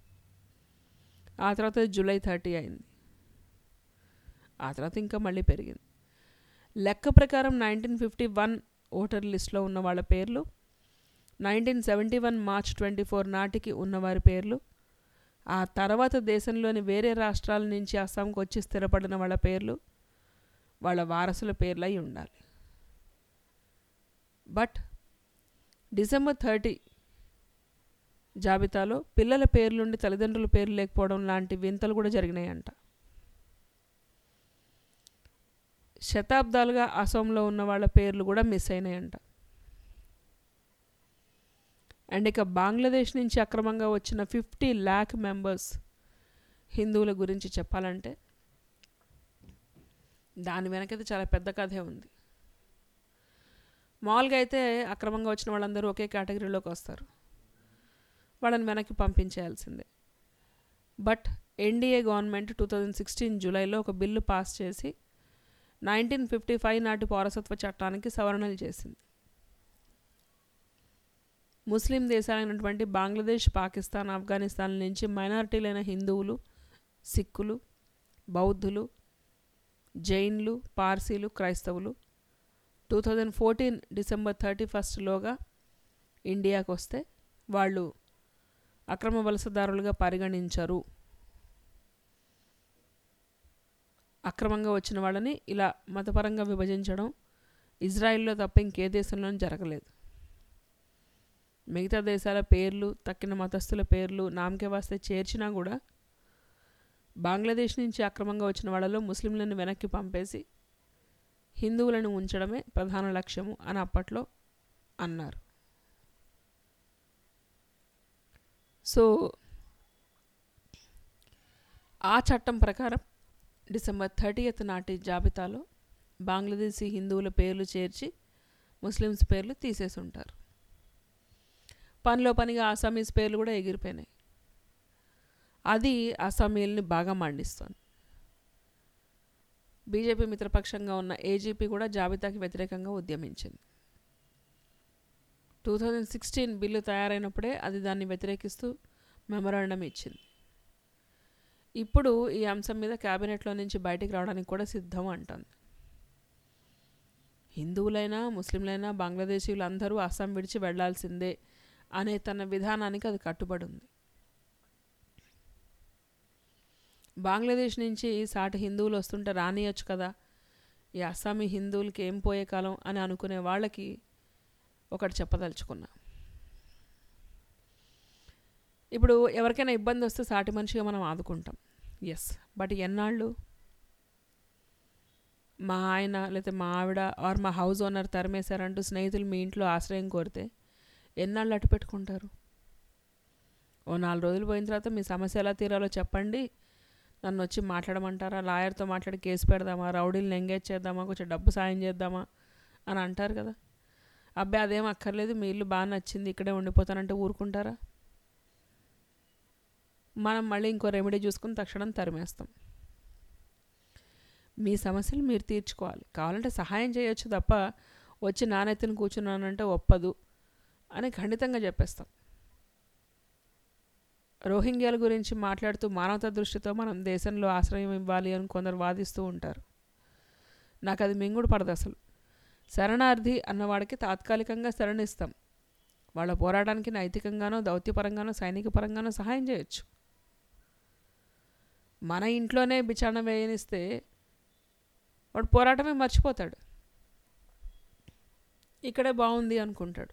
D: ఆ తర్వాత జూలై థర్టీ అయింది ఆ తర్వాత ఇంకా మళ్ళీ పెరిగింది లెక్క ప్రకారం నైన్టీన్ ఫిఫ్టీ వన్ ఓటర్ లిస్ట్లో ఉన్న వాళ్ళ పేర్లు nineteen seventy one March twenty four నాటికి ఉన్నవారి పేర్లు ఆ తర్వాత దేశంలోని వేరే రాష్ట్రాల నుంచి అస్సాంకు వచ్చి స్థిరపడిన వాళ్ళ పేర్లు వాళ్ళ వారసుల పేర్లు అయి ఉండాలి బట్ డిసెంబర్ థర్టీ జాబితాలో పిల్లల పేర్లుండి తల్లిదండ్రుల పేర్లు లేకపోవడం లాంటి వింతలు కూడా జరిగినాయంట శతాబ్దాలుగా అసోంలో ఉన్న వాళ్ళ పేర్లు కూడా మిస్ అయినాయంట అండ్ ఇక బంగ్లాదేశ్ నుంచి అక్రమంగా వచ్చిన ఫిఫ్టీ ల్యాక్ మెంబర్స్ హిందువుల గురించి చెప్పాలంటే దాని వెనకైతే చాలా పెద్ద కథే ఉంది మామూలుగా అయితే అక్రమంగా వచ్చిన వాళ్ళందరూ ఒకే కేటగిరీలోకి వస్తారు వాళ్ళని వెనక్కి పంపించేయాల్సిందే but NDA government two thousand sixteen జూలైలో ఒక బిల్లు పాస్ చేసి నైన్టీన్ ఫిఫ్టీ ఫైవ్ నాటి పౌరసత్వ చట్టానికి సవరణలు చేసింది ముస్లిం దేశాలైనటువంటి బంగ్లాదేశ్ పాకిస్తాన్ ఆఫ్ఘనిస్తాన్ నుంచి మైనారిటీలైన హిందువులు సిక్కులు బౌద్ధులు జైన్లు పార్సీలు క్రైస్తవులు two thousand fourteen December thirty ఫస్ట్లోగా ఇండియాకు వస్తే వాళ్ళు అక్రమ వలసదారులుగా పరిగణించరు అక్రమంగా వచ్చిన వాళ్ళని ఇలా మతపరంగా విభజించడం ఇజ్రాయిల్లో తప్ప ఇంకే దేశంలోనూ జరగలేదు మిగతా దేశాల పేర్లు తక్కిన మతస్థుల పేర్లు నామకే వాస్తే చేర్చినా కూడా బంగ్లాదేశ్ నుంచి అక్రమంగా వచ్చిన వాళ్ళలో ముస్లింలను వెనక్కి పంపేసి హిందువులను ఉంచడమే ప్రధాన లక్ష్యము అని అప్పట్లో అన్నారు సో ఆ చట్టం ప్రకారం డిసెంబర్ థర్టీయత్ నాటి జాబితాలో బంగ్లాదేశీ హిందువుల పేర్లు చేర్చి ముస్లిమ్స్ పేర్లు తీసేసి ఉంటారు పనిలో పనిగా అసామీస్ పేర్లు కూడా ఎగిరిపోయినాయి అది అసామీల్ని బాగా మండిస్తోంది బీజేపీ మిత్రపక్షంగా ఉన్న ఏజీపీ కూడా జాబితాకి వ్యతిరేకంగా ఉద్యమించింది టూ థౌజండ్ సిక్స్టీన్ బిల్లు తయారైనప్పుడే అది దాన్ని వ్యతిరేకిస్తూ మెమరాండం ఇచ్చింది ఇప్పుడు ఈ అంశం మీద క్యాబినెట్లో నుంచి బయటికి రావడానికి కూడా సిద్ధం అంటుంది హిందువులైనా ముస్లింలైనా బంగ్లాదేశీయులు అందరూ అస్సాం విడిచి వెళ్లాల్సిందే అనే తన విధానానికి అది కట్టుబడి ఉంది బంగ్లాదేశ్ నుంచి సాటి హిందువులు వస్తుంటే రానియొచ్చు కదా ఈ అస్సామీ హిందువులకి ఏం పోయే కాలం అని అనుకునే వాళ్ళకి ఒకటి చెప్పదలుచుకున్నా ఇప్పుడు ఎవరికైనా ఇబ్బంది వస్తే సాటి మనిషిగా మనం ఆదుకుంటాం ఎస్ బట్ ఎన్నాళ్ళు మా ఆయన లేకపోతే మా ఆవిడ ఆర్ మా హౌస్ ఓనర్ తరిమేశారంటూ స్నేహితులు మీ ఇంట్లో ఆశ్రయం కోరితే ఎన్నాళ్ళు అటు పెట్టుకుంటారు ఓ నాలుగు రోజులు పోయిన తర్వాత మీ సమస్య ఎలా తీరాలో చెప్పండి నన్ను వచ్చి మాట్లాడమంటారా లాయర్తో మాట్లాడి కేసు పెడదామా రౌడీలను ఎంగేజ్ చేద్దామా కొంచెం డబ్బు సాయం చేద్దామా అని అంటారు కదా అబ్బాయి అదేం అక్కర్లేదు మీ ఇల్లు బాగా నచ్చింది ఇక్కడే ఉండిపోతానంటే ఊరుకుంటారా మనం మళ్ళీ ఇంకో రెమెడీ చూసుకుని తక్షణం తరిమేస్తాం మీ సమస్యలు మీరు తీర్చుకోవాలి కావాలంటే సహాయం చేయొచ్చు తప్ప వచ్చి నానెత్తిని కూర్చున్నానంటే ఒప్పదు అని ఖండితంగా చెప్పేస్తాం రోహింగ్యాల గురించి మాట్లాడుతూ మానవతా దృష్టితో మనం దేశంలో ఆశ్రయం ఇవ్వాలి అని కొందరు వాదిస్తూ ఉంటారు నాకు అది మింగుడు పడదు అసలు శరణార్థి అన్నవాడికి తాత్కాలికంగా శరణిస్తాం వాళ్ళ పోరాటానికి నైతికంగానో దౌత్యపరంగానో సైనిక పరంగానో సహాయం చేయొచ్చు మన ఇంట్లోనే బిచాణ వేయనిస్తే వాడు పోరాటమే మర్చిపోతాడు ఇక్కడే బాగుంది అనుకుంటాడు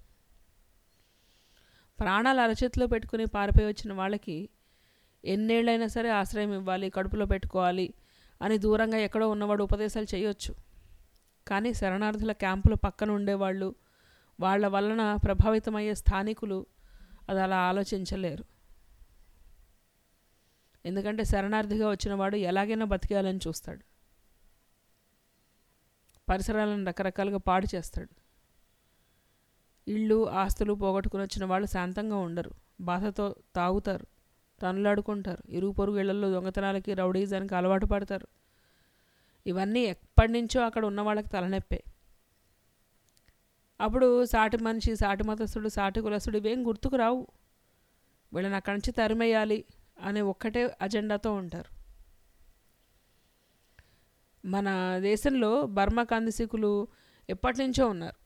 D: ప్రాణాలు అరచేతిలో పెట్టుకుని పారిపోయి వచ్చిన వాళ్ళకి ఎన్నేళ్ళైనా సరే ఆశ్రయం ఇవ్వాలి కడుపులో పెట్టుకోవాలి అని దూరంగా ఎక్కడో ఉన్నవాడు ఉపదేశాలు చేయొచ్చు కానీ శరణార్థుల క్యాంపుల పక్కన ఉండేవాళ్ళు వాళ్ళ వలన ప్రభావితమయ్యే స్థానికులు అది అలా ఆలోచించలేరు ఎందుకంటే శరణార్థిగా వచ్చిన వాడు ఎలాగైనా బతికేయాలని చూస్తాడు పరిసరాలను రకరకాలుగా పాడు చేస్తాడు ఇళ్ళు ఆస్తులు పోగొట్టుకుని వచ్చిన వాళ్ళు శాంతంగా ఉండరు బాధతో తాగుతారు తనులాడుకుంటారు ఇరుగు పొరుగు ఇళ్లలో దొంగతనాలకి రౌడీజానికి అలవాటు పడతారు ఇవన్నీ ఎప్పటి నుంచో అక్కడ ఉన్న వాళ్ళకి తలనొప్పే అప్పుడు సాటి మనిషి సాటి మతస్థుడు సాటి కులస్తుడు ఇవేం గుర్తుకు రావు వీళ్ళని అక్కడి నుంచి తరిమేయాలి అనే ఒక్కటే అజెండాతో ఉంటారు మన దేశంలో బర్మా కందిసికులు ఎప్పటి నుంచో ఉన్నారు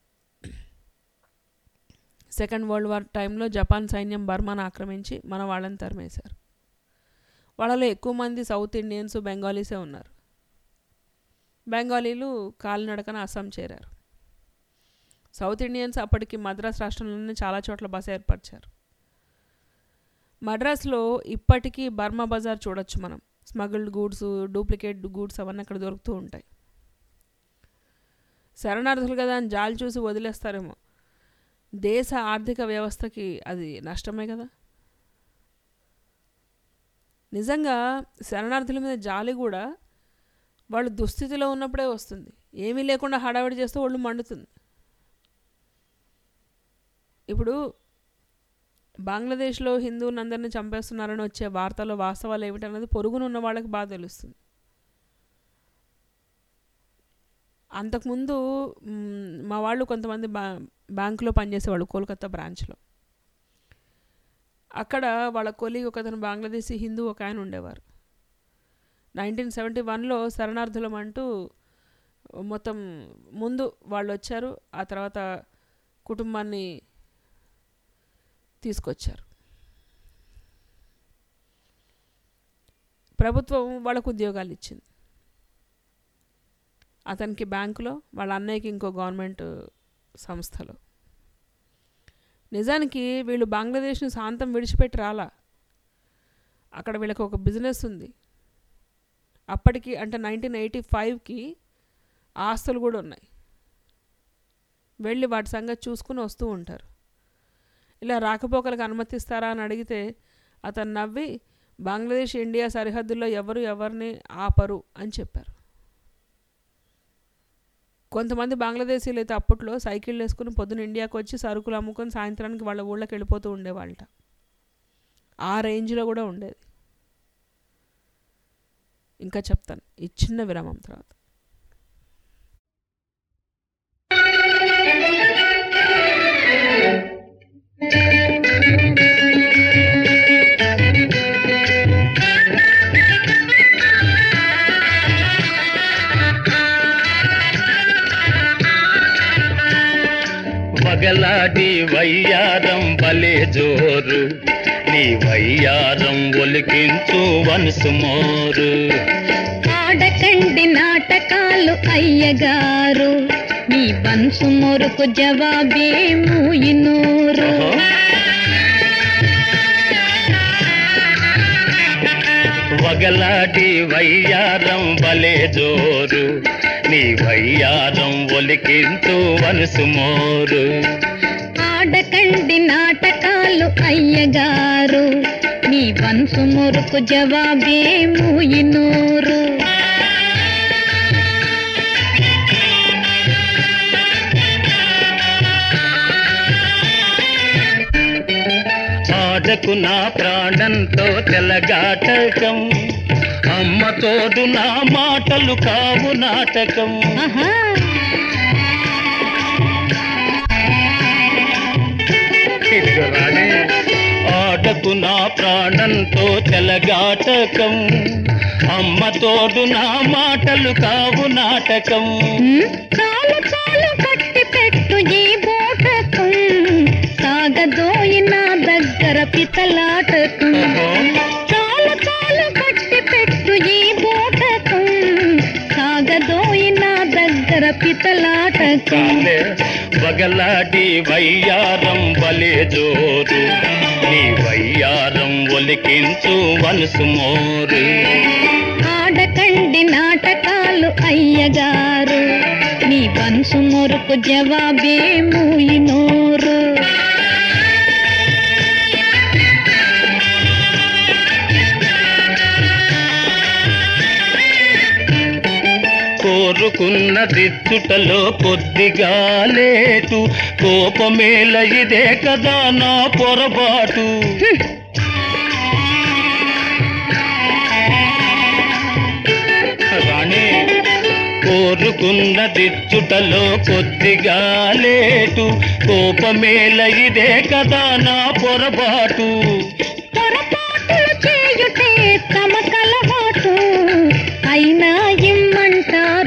D: సెకండ్ వరల్డ్ వార్ టైంలో జపాన్ సైన్యం బర్మాను ఆక్రమించి మన వాళ్ళని తరిమేశారు వాళ్ళలో ఎక్కువ మంది సౌత్ ఇండియన్స్ బెంగాలీసే ఉన్నారు బెంగాలీలు కాలినడకన అస్సాం చేరారు సౌత్ ఇండియన్స్ అప్పటికి మద్రాస్ రాష్ట్రంలోనే చాలా చోట్ల బస ఏర్పరిచారు మద్రాస్లో ఇప్పటికీ బర్మా బజార్ చూడొచ్చు మనం స్మగుల్డ్ గూడ్స్ డూప్లికేట్ గూడ్స్ అవన్నీ అక్కడ దొరుకుతూ ఉంటాయి శరణార్థులు కదా అని జాలి చూసి వదిలేస్తారేమో దేశ ఆర్థిక వ్యవస్థకి అది నష్టమే కదా నిజంగా శరణార్థుల మీద జాలి కూడా వాళ్ళు దుస్థితిలో ఉన్నప్పుడే వస్తుంది ఏమీ లేకుండా హడావిడి చేస్తే ఒళ్ళు మండుతుంది ఇప్పుడు బంగ్లాదేశ్లో హిందువులందరినీ చంపేస్తున్నారని వచ్చే వార్తలో వాస్తవాలు ఏమిటన్నది పొరుగున ఉన్న వాళ్ళకి బాగా తెలుస్తుంది అంతకుముందు మ్, మా వాళ్ళు కొంతమంది బ్యా బ్యాంకులో పనిచేసేవాళ్ళు కోల్కతా బ్రాంచ్లో అక్కడ వాళ్ళ కొలీగ్ ఒకతను బంగ్లాదేశీ హిందూ ఒక ఆయన ఉండేవారు నైన్టీన్ సెవెంటీ వన్లో శరణార్థులం అంటూ మొత్తం ముందు వాళ్ళు వచ్చారు ఆ తర్వాత కుటుంబాన్ని తీసుకొచ్చారు ప్రభుత్వం వాళ్ళకు ఉద్యోగాలు ఇచ్చింది అతనికి బ్యాంకులో వాళ్ళ అన్నయ్యకి ఇంకో గవర్నమెంట్ సంస్థలో నిజానికి వీళ్ళు బంగ్లాదేశ్ని శాంతం విడిచిపెట్టి రాలా అక్కడ వీళ్ళకి ఒక బిజినెస్ ఉంది అప్పటికి అంటే నైన్టీన్ ఎయిటీ ఫైవ్కి ఆస్తులు కూడా ఉన్నాయి వెళ్ళి వాటి సంగతి చూసుకుని వస్తూ ఉంటారు ఇలా రాకపోకలకు అనుమతిస్తారా అని అడిగితే అతను నవ్వి బంగ్లాదేశ్ ఇండియా సరిహద్దుల్లో ఎవరు ఎవరిని ఆపరు అని చెప్పారు కొంతమంది బంగ్లాదేశీలు అయితే అప్పట్లో సైకిల్ వేసుకుని పొద్దున ఇండియాకి వచ్చి సరుకులు అమ్ముకొని సాయంత్రానికి వాళ్ళ ఊళ్ళకి వెళ్ళిపోతూ ఉండేవాళ్ళట ఆ రేంజ్లో కూడా ఉండేది ఇంకా చెప్తాను ఈ చిన్న విరామం తర్వాత
F: వగలాడి వయ్యారం బలే జోరు నీ వయ్యారం ఒలికించు వనుసు మోరు
E: ఆడకండి నాటకాలు అయ్యగారు మీ బన్సు మొరుకు జవాబేమూ ఇనూరు
F: వగలాడి వయ్యారం బలే జోరు నీ వయ్యారం ఒలికించు వనుసు మోరు
E: ఆడకండి నాటకాలు అయ్యగారు మీ బన్సు మొరుకు జవాబేమూ ఇనూరు
F: ఆడకు నా ప్రాణంతో తెలగాటకం అమ్మ తోడు నా మాటలు కావు నాటకం ఇదిగో రాణి. ఆడకు నా ప్రాణంతో తెలగాటకం అమ్మ తోడు నా మాటలు కావు నాటకం
E: చాలు చాలు కట్టి పెట్టు ఈ బోటకం సాగదోయి నా దగ్గర పితలాటకం చాలు చాలు కట్టి పెట్టు ఈ బోటకం సాగదోయి నా దగ్గర పితలాటకం
F: కాలే వగలాడి వయ్యారం బలే జోరు నీ వయ్యారం ఒలికించు వనుసు మోరు
E: ఆడకండి నాటకాలు అయ్యగారు మీ బన్సు మొరుకు జవాబేమూ ఇనోరు
F: కోరుకున్న దిద్దుటలో కొద్దిగా లేటు కోపమేల ఇదే కదా నా పొరపాటు రాణి కోరుకున్న దిద్దుటలో కొద్దిగా లేటు కోపమేల ఇదే కదా నా పొరపాటు
E: పొరపాటులు చేయుటే తమ కలవాటు అయినా ఇమ్మంటారు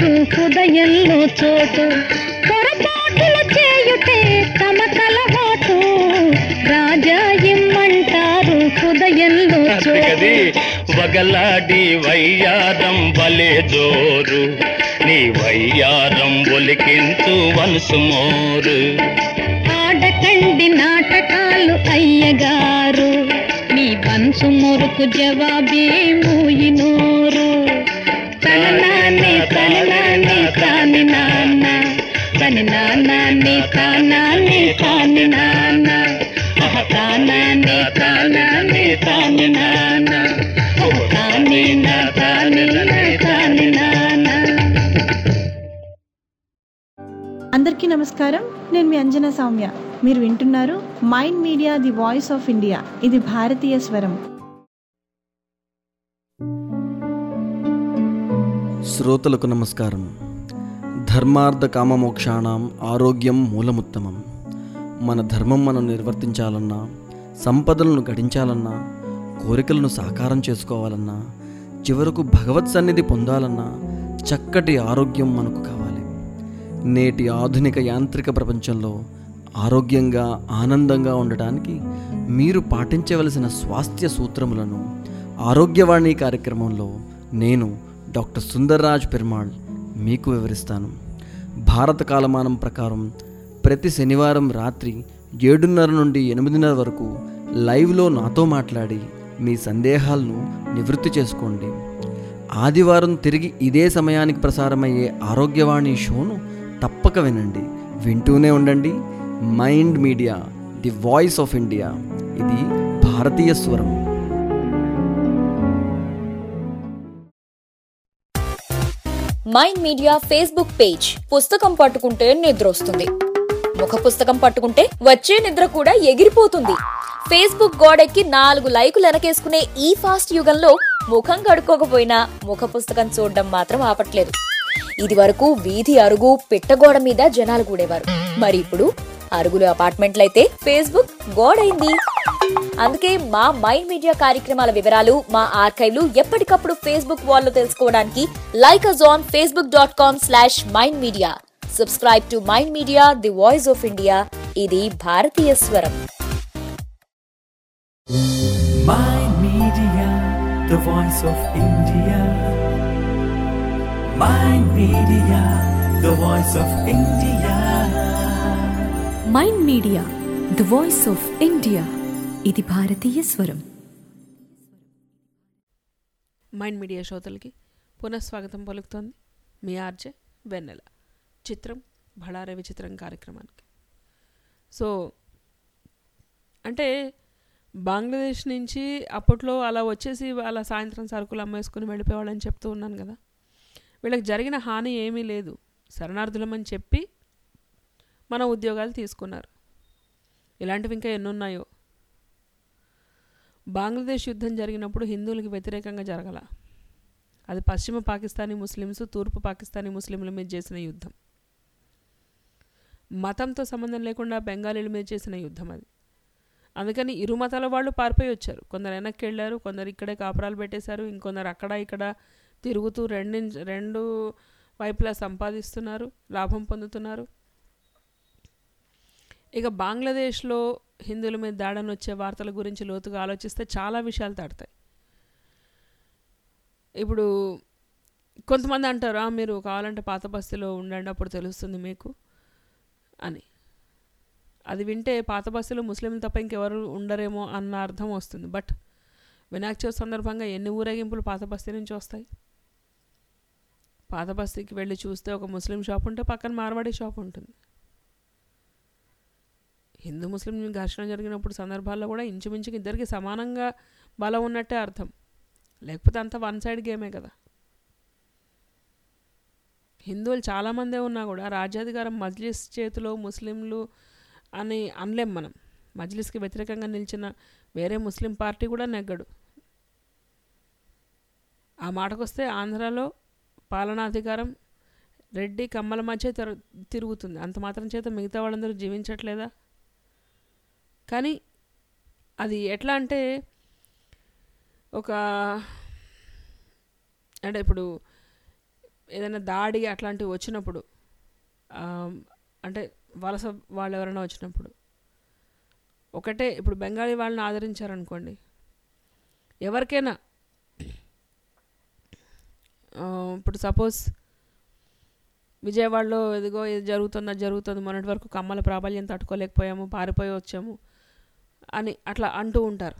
E: హృదయంలో చోటు పొరపాటులు చేయుటే తమ కలవాటు రాజా ఇమ్మంటారు హృదయంలో
F: అందుకది
E: చోటు
F: వగలాడి వయ్యారం బలే జోరు నీ వయ్యారం ఒలికించు వనుసు మోరు
E: ఆడకండి నాటకాలు అయ్యగారు మీ వంశు మురుకు జవాబే మూయినోరు తన నాన్నే తన నాన్నే తాని నాన్న తని నాన్నే తానాన్నే తాని నాన్న అహ తానాన్నే తానాన్నే తాని నాన్న ఓ తానే నా తానే నా తాని నాన్న
K: అందరికీ నమస్కారం నేను మీ అంజనా సౌమ్య మీరు వింటున్నారు mind media the voice of India ఇది భారతీయ స్వరం
L: శ్రోతలకు నమస్కారం ధర్మార్థ కామమోక్షాణం ఆరోగ్యం మూలముత్తమం మన ధర్మం మనం నిర్వర్తించాలన్నా సంపదలను గడించాలన్నా కోరికలను సాకారం చేసుకోవాలన్నా చివరకు భగవత్ సన్నిధి పొందాలన్నా చక్కటి ఆరోగ్యం మనకు కావాలి నేటి ఆధునిక యాంత్రిక ప్రపంచంలో ఆరోగ్యంగా ఆనందంగా ఉండటానికి మీరు పాటించవలసిన స్వాస్థ్య సూత్రములను ఆరోగ్యవాణి కార్యక్రమంలో నేను డాక్టర్ సుందర్రాజ్ పెరుమాళ్ మీకు వివరిస్తాను భారత కాలమానం ప్రకారం ప్రతి శనివారం రాత్రి ఏడున్నర నుండి ఎనిమిదిన్నర వరకు లైవ్లో నాతో మాట్లాడి మీ సందేహాలను నివృత్తి చేసుకోండి ఆదివారం తిరిగి ఇదే సమయానికి ప్రసారమయ్యే ఆరోగ్యవాణి షోను తప్పక వినండి వింటూనే ఉండండి mind media the voice of India ఇది భారతీయ స్వరం
I: మైండ్ మీడియా ఫేస్బుక్ పేజ్ పుస్తకం పట్టుకుంటే నిద్ర వస్తుంది ముఖ పుస్తకం పట్టుకుంటే వచ్చే నిద్ర కూడా ఎగిరిపోతుంది ఫేస్బుక్ గోడెక్కి నాలుగు లైకులు వెనకేసుకునే ఈ ఫాస్ట్ యుగంలో ముఖం కడుక్కోకపోయినా ముఖ పుస్తకం చూడడం మాత్రం ఆపట్లేదు ఇది వరకు వీధి అరుగు పిట్టగోడ మీద జనాలు కూడేవారు మరి ఇప్పుడు అరుగులు అపార్ట్మెంట్లయితే ఫేస్బుక్ గోడైంది అందుకే మా మైండ్ మీడియా కార్యక్రమాల వివరాలు మా ఆర్కైవ్లు ఎప్పటికప్పుడు ఫేస్బుక్ వాల్లో తెలుసుకోవడానికి like us on Facebook dot com slash mind media subscribe to mind media the voice of India ఇది భారతీయ స్వరం
A: Mind Media, the voice of India. Mind Media, the voice of India.
B: Mind media the voice of India ఇది భారతీయ స్వరం
D: mind media శ్రోతలకి పునఃస్వాగతం పలుకుతోంది మీ RJ వెన్నెల చిత్రం బళారే విచిత్రం కార్యక్రమానికి సో అంటే బంగ్లాదేశ్ నుంచి అప్పట్లో అలా వచ్చేసి అలా సాయంత్రం సరుకులు అమ్మేసుకుని వెళ్ళిపోవాలని చెప్తూ ఉన్నాను కదా వీళ్ళకి జరిగిన హాని ఏమీ లేదు శరణార్థులమని చెప్పి మన ఉద్యోగాలు తీసుకున్నారు ఇలాంటివి ఇంకా ఎన్నున్నాయో బంగ్లాదేశ్ యుద్ధం జరిగినప్పుడు హిందువులకి వ్యతిరేకంగా జరగల అది పశ్చిమ పాకిస్తానీ ముస్లిమ్స్ తూర్పు పాకిస్తానీ ముస్లింల మీద చేసిన యుద్ధం మతంతో సంబంధం లేకుండా బెంగాలీల మీద చేసిన యుద్ధం అది అందుకని ఇరు మతాల వాళ్ళు పారిపోయి వచ్చారు కొందరు వెనక్కి వెళ్ళారు కొందరు ఇక్కడే కాపురాలు పెట్టేశారు ఇంకొందరు అక్కడ ఇక్కడ తిరుగుతూ రెండు రెండు వైపులా సంపాదిస్తున్నారు లాభం పొందుతున్నారు ఇక బంగ్లాదేశ్లో హిందువుల మీద దాడని వచ్చే వార్తల గురించి లోతుగా ఆలోచిస్తే చాలా విషయాలు తాడతాయి ఇప్పుడు కొంతమంది అంటారు "ఆ, మీరు కావాలంటే పాత బస్తీలో ఉండండి అప్పుడు తెలుస్తుంది మీకు అని అది వింటే పాత బస్తీలో ముస్లింలు తప్ప ఇంకెవరు ఉండరేమో అన్న అర్థం వస్తుంది బట్ వినాయక చవితి సందర్భంగా ఎన్ని ఊరేగింపులు పాత బస్తీ నుంచి వస్తాయి పాత బస్తీకి వెళ్ళి చూస్తే ఒక ముస్లిం షాప్ ఉంటే పక్కన మార్వాడి షాప్ ఉంటుంది హిందూ ముస్లిం ఘర్షణ జరిగినప్పుడు సందర్భాల్లో కూడా ఇంచుమించుకి ఇద్దరికి సమానంగా బలం ఉన్నట్టే అర్థం లేకపోతే అంత వన్ సైడ్ గేమే కదా హిందువులు చాలామందే ఉన్నా కూడా రాజ్యాధికారం మజ్లిస్ చేతిలో ముస్లింలు అని అనలేం మనం మజ్లిస్కి వ్యతిరేకంగా నిలిచిన వేరే ముస్లిం పార్టీ కూడా నెగ్గడు ఆ మాటకొస్తే ఆంధ్రాలో పాలనాధికారం రెడ్డి కమ్మల మధ్య తిరు- తిరుగుతుంది అంత మాత్రం చేత మిగతా వాళ్ళందరూ జీవించట్లేదా కానీ అది ఎట్లా అంటే ఒక అంటే ఇప్పుడు ఏదైనా దాడి అట్లాంటివి వచ్చినప్పుడు ఆ, అంటే వలస వాళ్ళు ఎవరైనా వచ్చినప్పుడు ఒకటే ఇప్పుడు బెంగాలీ వాళ్ళని ఆదరించారనుకోండి ఎవరికైనా ఆ, ఇప్పుడు సపోజ్ విజయవాడలో ఇదిగో ఇది జరుగుతుంది అది జరుగుతుంది మొన్నటి వరకు కమ్మల ప్రాబల్యం తట్టుకోలేకపోయాము పారిపోయి వచ్చాము అని అట్లా అంటూ ఉంటారు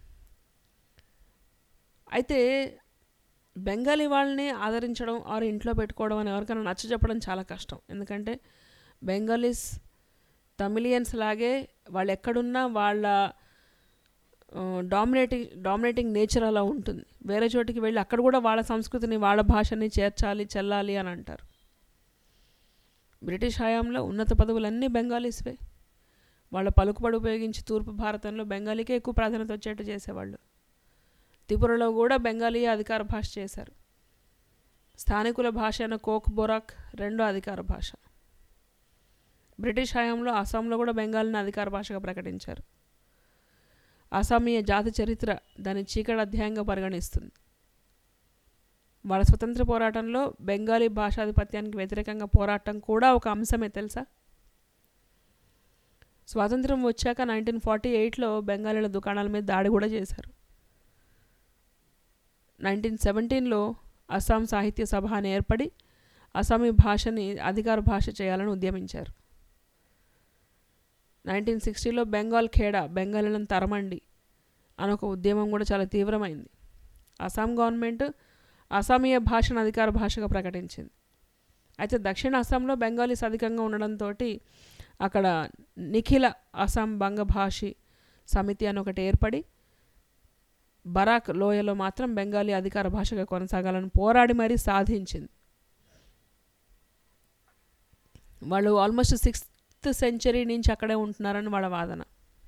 D: అయితే బెంగాలీ వాళ్ళని ఆదరించడం ఆరు ఇంట్లో పెట్టుకోవడం అని ఎవరికైనా నచ్చ చెప్పడం చాలా కష్టం ఎందుకంటే బెంగాలీస్ తమిళియన్స్ లాగే వాళ్ళు ఎక్కడున్నా వాళ్ళ డామినేటింగ్ డామినేటింగ్ నేచర్ అలా ఉంటుంది వేరే చోటికి వెళ్ళి అక్కడ కూడా వాళ్ళ సంస్కృతిని వాళ్ళ భాషని చేర్చాలి చెల్లాలి అని అంటారు బ్రిటిష్ హయాంలో ఉన్నత పదవులన్నీ బెంగాలీస్వే వాళ్ళ పలుకుబడి ఉపయోగించి తూర్పు భారతంలో బెంగాలీకే ఎక్కువ ప్రాధాన్యత వచ్చేట్టు చేసేవాళ్ళు త్రిపురలో కూడా బెంగాలీ అధికార భాష చేశారు స్థానికుల భాష అయిన కోక్ బొరాక్ రెండో అధికార భాష బ్రిటిష్ హయాంలో అస్సాంలో కూడా బెంగాలీని అధికార భాషగా ప్రకటించారు అస్సామీయ జాతి చరిత్ర దాని చీకటి అధ్యాయంగా పరిగణిస్తుంది వాళ్ళ స్వతంత్ర పోరాటంలో బెంగాలీ భాషాధిపత్యానికి వ్యతిరేకంగా పోరాటం కూడా ఒక అంశమే తెలుసా స్వాతంత్రం వచ్చాక నైన్టీన్ ఫార్టీ ఎయిట్లో బెంగాలీల దుకాణాల మీద దాడి కూడా చేశారు నైన్టీన్ సెవెంటీన్లో అస్సాం సాహిత్య సభ అని ఏర్పడి అస్సామీ భాషని అధికార భాష చేయాలని ఉద్యమించారు నైన్టీన్ సిక్స్టీలో బెంగాల్ ఖేడా బెంగాలీలను తరమండి అని ఒక ఉద్యమం కూడా చాలా తీవ్రమైంది అస్సాం గవర్నమెంట్ అస్సామీయ భాషను అధికార భాషగా ప్రకటించింది అయితే దక్షిణ అస్సాంలో బెంగాలీస్ అధికంగా ఉండడంతో అక్కడ నిఖిల అస్సాం బంగభాషి సమితి అని ఒకటి ఏర్పడి బరాక్ లోయలో మాత్రం బెంగాలీ అధికార భాషగా కొనసాగాలని పోరాడి మరీ సాధించింది వాళ్ళు ఆల్మోస్ట్ సిక్స్త్ సెంచరీ నుంచి అక్కడే ఉంటున్నారని వాళ్ళ వాదన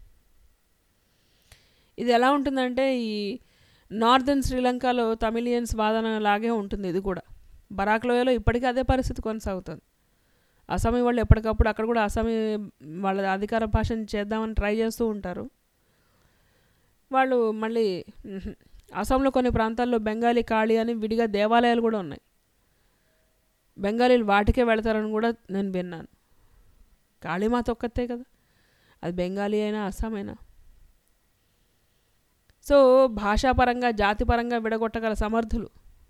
D: ఇది ఎలా ఉంటుందంటే ఈ నార్దర్న్ శ్రీలంకలో తమిళియన్స్ వాదన లాగే ఉంటుంది ఇది కూడా బరాక్ లోయలో ఇప్పటికీ అదే పరిస్థితి కొనసాగుతుంది అస్సామీ వాళ్ళు ఎప్పటికప్పుడు అక్కడ కూడా అస్సామీ వాళ్ళ అధికార భాషను చేద్దామని ట్రై చేస్తూ ఉంటారు వాళ్ళు మళ్ళీ మ్హూ. అస్సాంలో కొన్ని ప్రాంతాల్లో బెంగాలీ కాళీ అని విడిగా దేవాలయాలు కూడా ఉన్నాయి బెంగాలీలు వాటికే వెళతారని కూడా నేను విన్నాను కాళీమాత ఒక్కతే కదా అది బెంగాలీ అయినా అస్సాం అయినా సో భాషాపరంగా జాతిపరంగా విడగొట్టగల సమర్థులు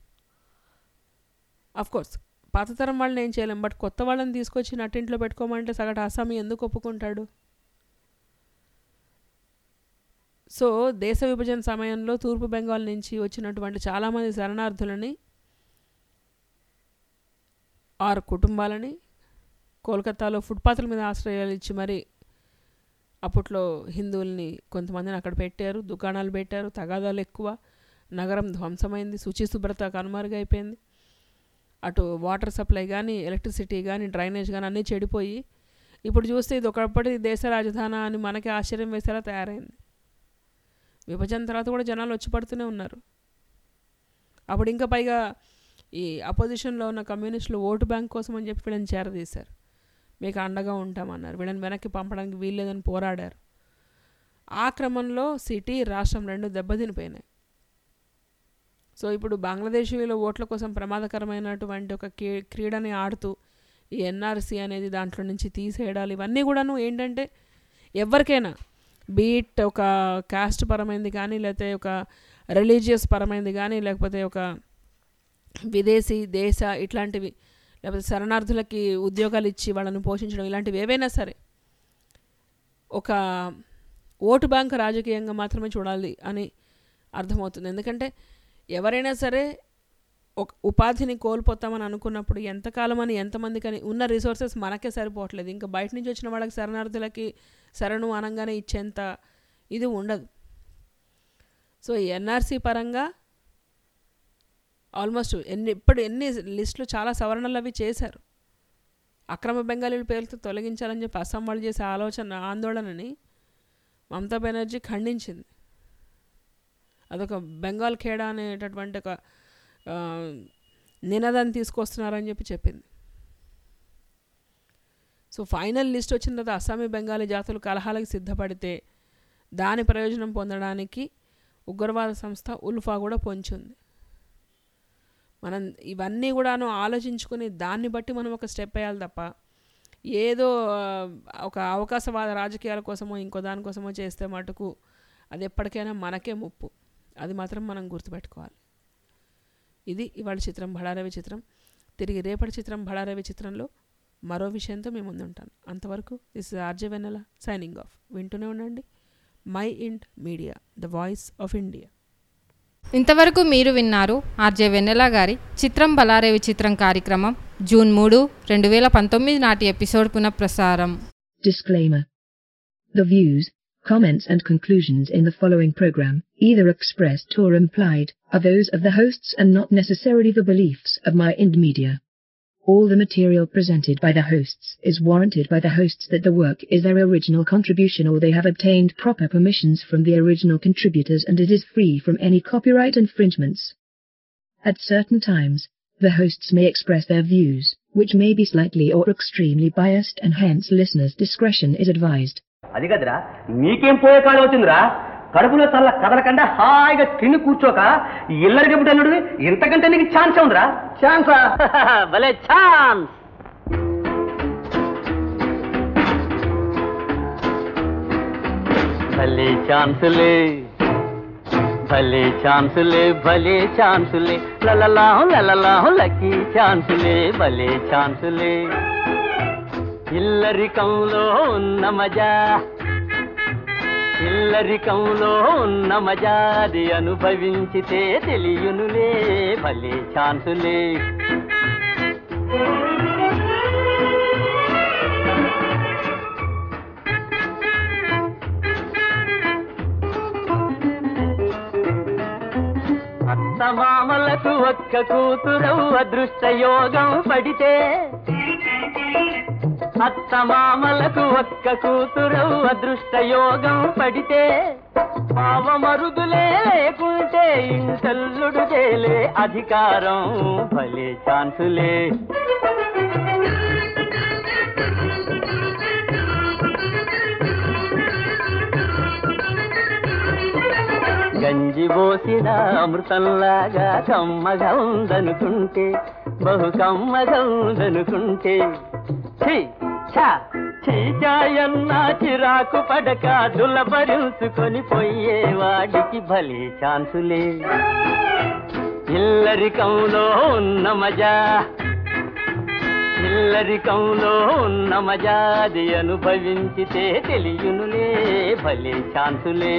D: కోర్స్ పాతతరం వాళ్ళని ఏం చేయలేం బట్ కొత్త వాళ్ళని తీసుకొచ్చి నట్టింట్లో పెట్టుకోమంటే సగటు అస్సామీ ఎందుకు ఒప్పుకుంటాడు సో దేశ విభజన సమయంలో తూర్పు బెంగాల్ నుంచి వచ్చినటువంటి చాలామంది శరణార్థులని ఆరు కుటుంబాలని కోల్కతాలో ఫుట్పాత్ల మీద ఆశ్రయాలు ఇచ్చి మరి అప్పట్లో హిందువుల్ని కొంతమందిని అక్కడ పెట్టారు దుకాణాలు పెట్టారు తగాదాలు ఎక్కువ నగరం ధ్వంసమైంది శుచి శుభ్రత కనుమరుగైపోయింది అటు వాటర్ సప్లై కానీ ఎలక్ట్రిసిటీ కానీ డ్రైనేజ్ కానీ అన్నీ చెడిపోయి ఇప్పుడు చూస్తే ఇది ఒకప్పటి దేశ రాజధాని అని మనకి ఆశ్చర్యం వేసేలా తయారైంది విభజన తర్వాత కూడా జనాలు వచ్చి పడుతూనే ఉన్నారు అప్పుడు ఇంకా పైగా ఈ అపోజిషన్లో ఉన్న కమ్యూనిస్టులు ఓటు బ్యాంక్ కోసం అని చెప్పి వీళ్ళని చేరదీశారు మీకు అండగా ఉంటామన్నారు వీళ్ళని వెనక్కి పంపడానికి వీల్లేదని పోరాడారు ఆ క్రమంలో సిటీ రాష్ట్రం రెండు దెబ్బతినిపోయినాయి సో ఇప్పుడు బంగ్లాదేశీయుల ఓట్ల కోసం ప్రమాదకరమైనటువంటి ఒక కీ- క్రీడని ఆడుతూ ఈ ఎన్ఆర్సీ అనేది దాంట్లో నుంచి తీసేయడాలు ఇవన్నీ కూడాను ఏంటంటే ఎవరికైనా బీట్ ఒక కాస్ట్ పరమైనది కానీ లేకపోతే ఒక రిలీజియస్ పరమైనది కానీ లేకపోతే ఒక విదేశీ దేశ ఇట్లాంటివి లేకపోతే శరణార్థులకి ఉద్యోగాలు ఇచ్చి వాళ్ళని పోషించడం ఇలాంటివి ఏవైనా సరే ఒక ఓటు బ్యాంక్ రాజకీయంగా మాత్రమే చూడాలి అని అర్థమవుతుంది ఎందుకంటే ఎవరైనా సరే ఒక ఉపాధిని కోల్పోతామని అనుకున్నప్పుడు ఎంతకాలం అని ఎంతమందికి అని ఉన్న రిసోర్సెస్ మనకే సరిపోవట్లేదు ఇంకా బయట నుంచి వచ్చిన వాళ్ళకి శరణార్థులకి శరణు అనంగానే ఇచ్చేంత ఇది ఉండదు సో ఎన్ఆర్సీ పరంగా ఆల్మోస్ట్ ఎన్ని ఇప్పుడు ఎన్ని లిస్టులు చాలా సవరణలు అవి చేశారు అక్రమ బెంగాలీల పేర్లతో తొలగించాలని చెప్పి అస్సాం వాళ్ళు చేసే ఆలోచన ఆందోళనని మమతా బెనర్జీ ఖండించింది అదొక బెంగాల్ ఖేడా అనేటటువంటి ఒక ఆ, నినాదాన్ని తీసుకొస్తున్నారని చెప్పి చెప్పింది సో ఫైనల్ లిస్ట్ వచ్చిన తర్వాత అస్సామీ బెంగాలీ జాతులు కలహాలకు సిద్ధపడితే దాని ప్రయోజనం పొందడానికి ఉగ్రవాద సంస్థ ఉల్ఫా కూడా పొంచుంది మనం ఇవన్నీ కూడాను ఆలోచించుకుని దాన్ని బట్టి మనం ఒక స్టెప్ వేయాలి తప్ప ఏదో ఆ, ఒక అవకాశవాద రాజకీయాల కోసమో ఇంకో దానికోసమో చేస్తే మటుకు అది ఎప్పటికైనా మనకే ముప్పు అది మాత్రం మనం గుర్తుపెట్టుకోవాలి ఇది ఇవాళ చిత్రం బడారవి చిత్రం తిరిగి రేపటి చిత్రం బడారవి చిత్రంలో మరో విషయంతో మేము ముందుంటాను అంతవరకు this RJ Vennela signing off వింటూనే ఉండండి mind media the voice of India
C: ఇంతవరకు మీరు విన్నారు ఆర్జే వెన్నెల గారి చిత్రం బలారేవి చిత్రం కార్యక్రమం జూన్ మూడు రెండు వేల పంతొమ్మిది నాటి ఎపిసోడ్ పునఃప్రసారం
M: Disclaimer. The views, comments and conclusions in the following program, either expressed or implied, are those of the hosts and not necessarily the beliefs of my Ind Media. All the material presented by the hosts is warranted by the hosts that the work is their original contribution or they have obtained proper permissions from the original contributors and it is free from any copyright infringements. At certain times, the hosts may express their views, which may be slightly or extremely biased and hence listeners' discretion is advised.
N: అది కదరా నీకేం పోయే కాలం వచ్చిందిరా కడుపులో చల్ల కదలకుండా హాయిగా తిని కూర్చోక ఇల్లరికి పుట్టనుడు ఇంతకంటే నీకు ఛాన్స్ ఉందిరా ఛాన్సా భలే ఛాన్స్ భలే ఛాన్సులే భలే ఛాన్సులే భలే ఛాన్సులే లలలాహు లలలాహు లక్కీ ఛాన్సులే భలే ఛాన్సులే ఇల్లరికంలో ఉన్న మజా ఇల్లరికంలో ఉన్న మజాది అనుభవించితే తెలియనులే భలే ఛాన్సులే అత్తమామలకు ఒక్క కూతురవు అదృష్ట యోగం పడితే అత్తమామలకు ఒక్క కూతురవు అదృష్ట యోగం పడితే పావమరుదులే లేకుంటే ఇంటల్లుడు తేలే అధికారం భలే ఛాన్సులే గంజి పోసిన అమృతంలాగా కమ్మగా ఉందనుకుంటే బహు కమ్మగా ఉందనుకుంటే ఛీ, ఛా, చీచాయన్న చిరాకు పడక దులపరుచుకొని పోయేవాడికి భలే ఛాన్సులే ఇల్లరికంలో ఉన్న మజా ఇల్లరికంలో ఉన్న మజాది అనుభవించితే తెలియనులే భలే ఛాన్సులే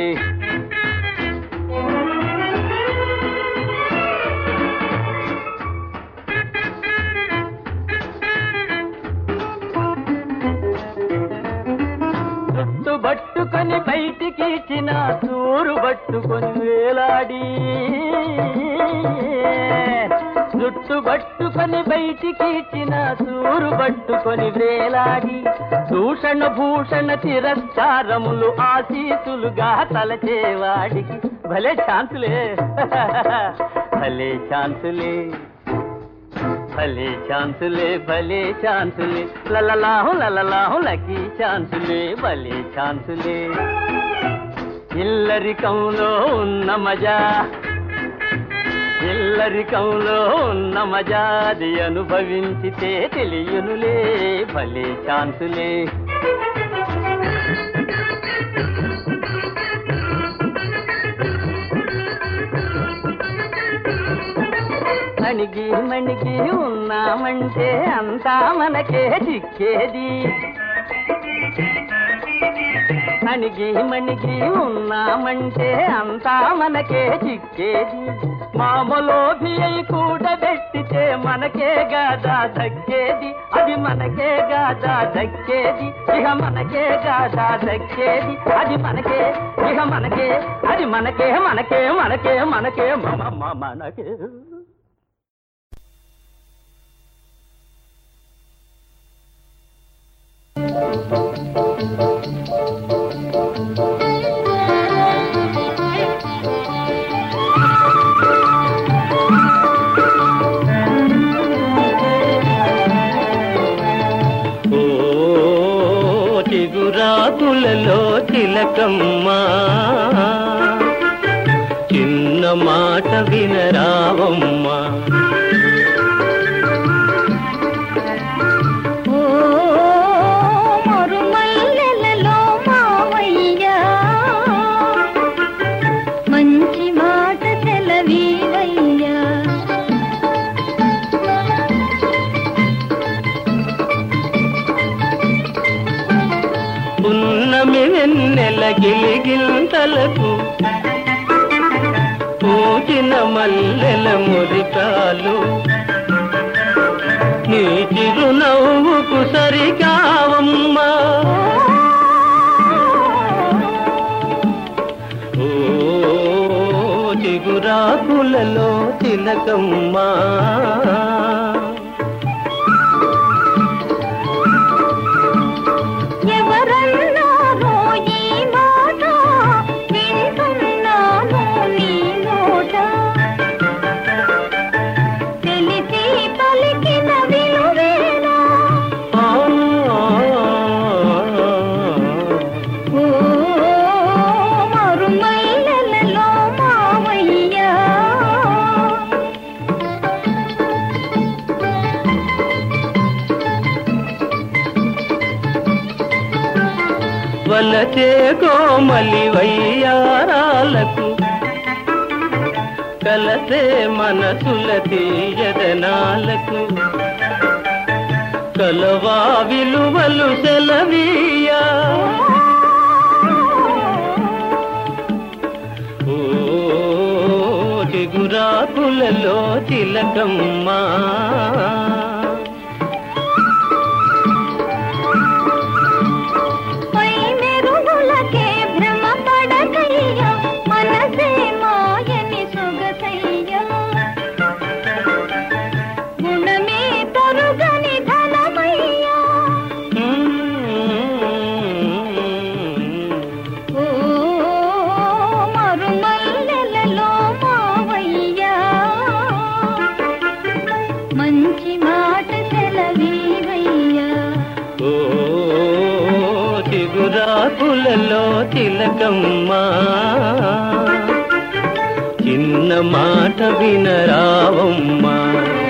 N: జుట్టు పట్టుకొని బయటికి ఇచ్చిన సూరు పట్టుకొని వేలాడి జుట్టు పట్టుకొని బయటికి ఇచ్చిన సూరు పట్టుకొని వేలాడి దూషణ భూషణ తిరస్కారములు ఆశీసులుగా తలచేవాడికి భలే ఛాన్సులే భలే ఛాన్సులే భలే ఛాన్సులే భలే ఛాన్సులే లలలాహు లలలాహు లకీ ఛాన్సులే భలే ఛాన్సులే ఇల్లరికంలో ఉన్న మజా ఇల్లరికంలో ఉన్న మజాది అనుభవించితే తెలియనులే భలే ఛాన్సులే అణిగి మణిగి ఉన్నామంటే అంతా మనకే చిక్కేది అణిగి మణిగి ఉన్నామంటే అంతా మనకే చిక్కేది మామలోభి అయి కూడబెట్టితే మనకే గాదా దక్కేది అది మనకే గాదా దక్కేది ఇహ మనకే గాదా దక్కేది అది మనకే ఇహ మనకే అది మనకే మనకే మనకే మనకే మమ మమ మనకే
F: ఓ చిగురాకులలో తిలకమ్మ చిన్న మాట వినరావమ్మా గిలిగింతలకు పూచిన మల్లెల మురికాలు నీ చిరునవ్వుకు సరికావమ్మా ఓ చిగురాకులలో తిలకమ్మా
E: ఎవరన్నారో ఈ మాట వింటున్నాను నీ నోట తెలిసి పలికిన విలువేనా ఓ మరుమల్లెలలో మావయ్యా
F: వలచే కోమలి వయ్యారాలకు కలసే మనసుల తీయదనాలకు కలవా విలువలు సెలవీయా ఓ చిగురాకులలో తిలకమ్మా
E: పై మెరుగులకే భ్రమ పడకయ్యా మనసే మాయని సొగసయ్యా గుణమే తరుగని ధనమయ్యా ఓ మరుమల్లెలలో మావయ్యా మంచి మాట సెలవీవయ్యా
F: ఓ చిగురాకులలో తిలకమ్మా చిన్న మాట వినరావమ్మా